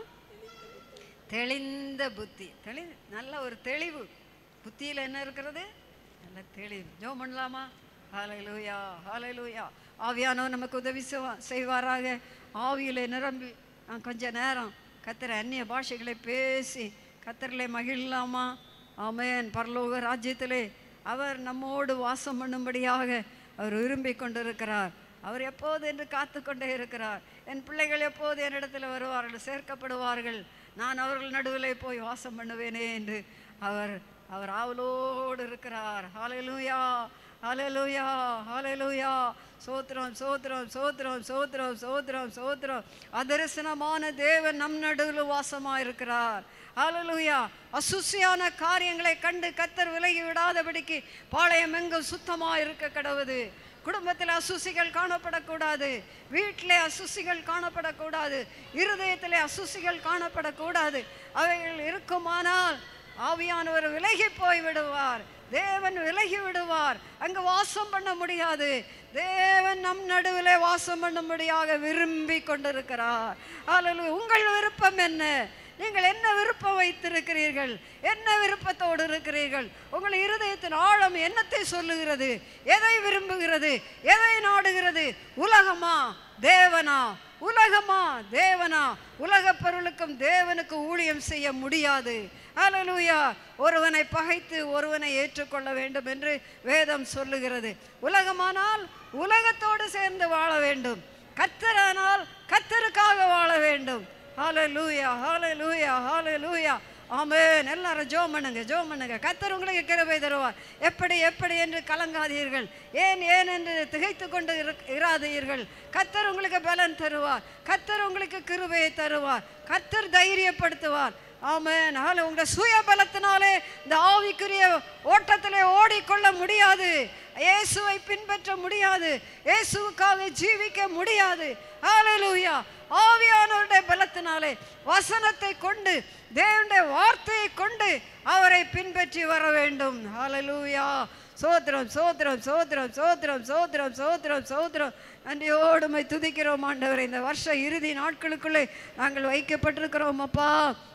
தெளிந்த புத்தி தெளி நல்ல ஒரு தெளிவு புத்தியில் என்ன இருக்கிறது நல்ல தெளிவு ஜோம் பண்ணலாமா ஹalleluya ஹalleluya ஆவியானவர் நமக்கு உதவி செய்வா- செய்வாராக ஆவியிலே நிரம்பி நான் கொஞ்ச நேரம் கத்திர அந்நிய பாஷைகளை பேசி கத்தரிலே மகிழலாமா ஆமென் பரலோக ராஜ்யத்திலே அவர் நம்மோடு வாசம் பண்ணும்படியாக அவர் விரும்பி கொண்டிருக்கிறார் அவர் எப்போது என்று காத்து கொண்டே இருக்கிறார் என் பிள்ளைகள் எப்போது என்னிடத்தில் வருவார்கள் சேர்க்கப்படுவார்கள் நான் அவர்கள் நடுவிலே போய் வாசம் பண்ணுவேனே என்று அவர் அவர் ஆவலோடு இருக்கிறார் ஹalleluya ஹalleluya ஹalleluya சோத்திரம் சோத்திரம் சோத்திரம் சோத்திரம் சோத்திரம் சோத்திரம் அதரிசனமான தேவன் நம் நடுவில் வாசமாக இருக்கிறார் ஹalleluya அசுசியான காரியங்களை கண்டு கத்தர் விலகி விடாதபடிக்கு பாளையம் எங்கும் சுத்தமாக இருக்க கடவுது குடும்பத்தில் அசுசிகள் காணப்படக்கூடாது வீட்டிலே அசுசிகள் காணப்படக்கூடாது இருதயத்திலே அசுசிகள் காணப்படக்கூடாது அவைகள் இருக்குமானால் ஆவியானவர் விலகி போய் விடுவார் தேவன் விலகி விடுவார் அங்கு வாசம் பண்ண முடியாது தேவன் நம் நடுவிலே வாசம் பண்ணும்படியாக விரும்பி கொண்டிருக்கிறார் அல்லது உங்கள் விருப்பம் என்ன நீங்கள் என்ன விருப்பம் வைத்திருக்கிறீர்கள் என்ன விருப்பத்தோடு இருக்கிறீர்கள் உங்கள் இருதயத்தின் ஆழம் என்னத்தை சொல்லுகிறது எதை விரும்புகிறது எதை நாடுகிறது உலகமா தேவனா உலகமா தேவனா உலகப் பொருளுக்கும் தேவனுக்கு ஊழியம் செய்ய முடியாது ஹalleluya ஒருவனை பகைத்து ஒருவனை ஏற்றுக்கொள்ள வேண்டும் என்று வேதம் சொல்லுகிறது உலகமானால் உலகத்தோடு சேர்ந்து வாழ வேண்டும் கத்தரானால் கத்தருக்காக வாழ வேண்டும் ஹalleluya ஹalleluya ஹalleluya ஆமென் எல்லாரும் ஜோம் பண்ணுங்க ஜோம் பண்ணுங்க கத்தர் உங்களுக்கு கிருபை தருவார் எப்படி எப்படி என்று கலங்காதீர்கள் ஏன் ஏன் என்று திகைத்து கொண்டு இருக்- இராதீர்கள் கத்தர் உங்களுக்கு பலன் தருவார் கத்தர் உங்களுக்கு கிருபையை தருவார் கத்தர் தைரியப்படுத்துவார் ஆமென் ஹalleluya உங்களுடைய சுய பலத்தினாலே இந்த ஆவிக்குரிய ஓட்டத்திலே ஓடிக்கொள்ள முடியாது இயேசுவை பின்பற்ற முடியாது இயேசுவுக்காக ஜீவிக்க முடியாது ஹalleluya ஆவியானவருடைய பலத்தினாலே வசனத்தை கொண்டு தேவனுடைய வார்த்தையை கொண்டு அவரை பின்பற்றி வர வேண்டும் ஹalleluya சோத்திரம் சோத்திரம் சோத்திரம் சோத்திரம் சோத்திரம் சோத்திரம் சோத்திரம் நன்றியோடு உம்மை துதிக்கிறோம் ஆண்டவரே இந்த வருஷ இறுதி நாட்களுக்குள்ளே நாங்கள் வைக்கப்பட்டிருக்கிறோம் அப்பா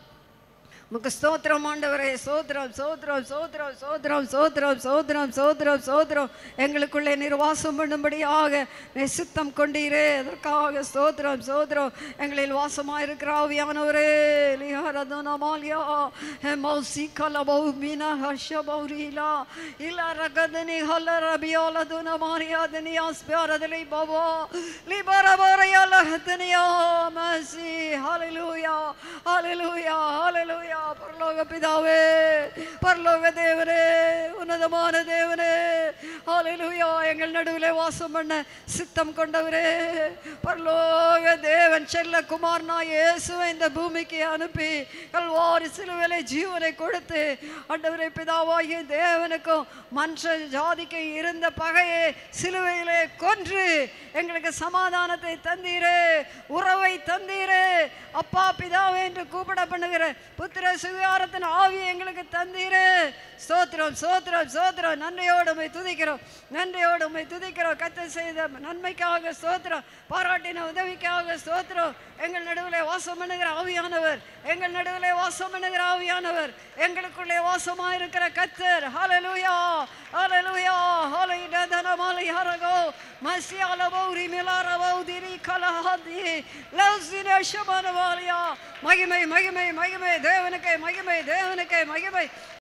உமக்கு ஸ்தோத்திரம் ஆண்டவரே சோத்திரம் சோத்திரம் சோத்திரம் சோத்திரம் சோத்திரம் சோத்திரம் சோத்திரம் சோத்திரம் எங்களுக்குள்ளே நிர்வாசம் பண்ணும்படியாக நீ சித்தம் கொண்டீரே அதற்காக ஸ்தோத்திரம் சோத்திரம் எங்களில் வாசமாக இருக்கிற ஆவியானவரே லிஹரதுன மாலியா மௌசி கலபௌ மீனா ஹர்ஷ பௌரீலா இல்ல ரகதனி ஹல ரபியோலதுன மாரியாதனி ஆஸ்பியாரதலை பவோ லிபரபரையால ஹதனியா மசி ஹalleluya ஹalleluya ஹalleluya பரலோக பிதாவே பரலோக தேவரே உன்னத உன்னதமான தேவனே ஹalleluya எங்கள் நடுவிலே வாசம் பண்ண சித்தம் கொண்டவரே பரலோக தேவன் செல்ல குமாரனா இயேசுவை இந்த பூமிக்கு அனுப்பி கல்வாரி சிலுவையிலே ஜீவனை கொடுத்து ஆண்டவரே பிதாவாகிய தேவனுக்கும் மனுஷ ஜாதிக்கு இருந்த பகையை சிலுவையிலே கொன்று எங்களுக்கு சமாதானத்தை தந்தீரே உறவை தந்தீரே அப்பா பிதாவே என்று கூப்பிட பண்ணுகிற புத்திர சுகாரத்தின் ஆவி எங்களுக்கு தந்தீரே ஸ்தோத்திரம் ஸ்தோத்திரம் ஸ்தோத்திரம் நன்றியோடு உம்மை துதிக்கிறோம் நன்றியோடு உம்மை துதிக்கிறோம் கத்த செய்த நன்மைக்காக ஸ்தோத்திரம் பாராட்டின உதவிக்காக ஸ்தோத்திரம் எங்கள் நடுவிலே வாசம் பண்ணுகிற ஆவியானவர் எங்கள் நடுவிலே வாசம் பண்ணுகிற ஆவியானவர் எங்களுக்குள்ளே வாசமாக இருக்கிற கத்தர் ஹalleluya ஹalleluya ஹalleluya தனமாலை ஹரகோ மசியால பௌரி மிலார பௌதிரி கலஹதி லவ்சின ஷமனவாலியா மகிமை மகிமை மகிமை தேவனுக்கே மகிமை தேவனுக்கே மகிமை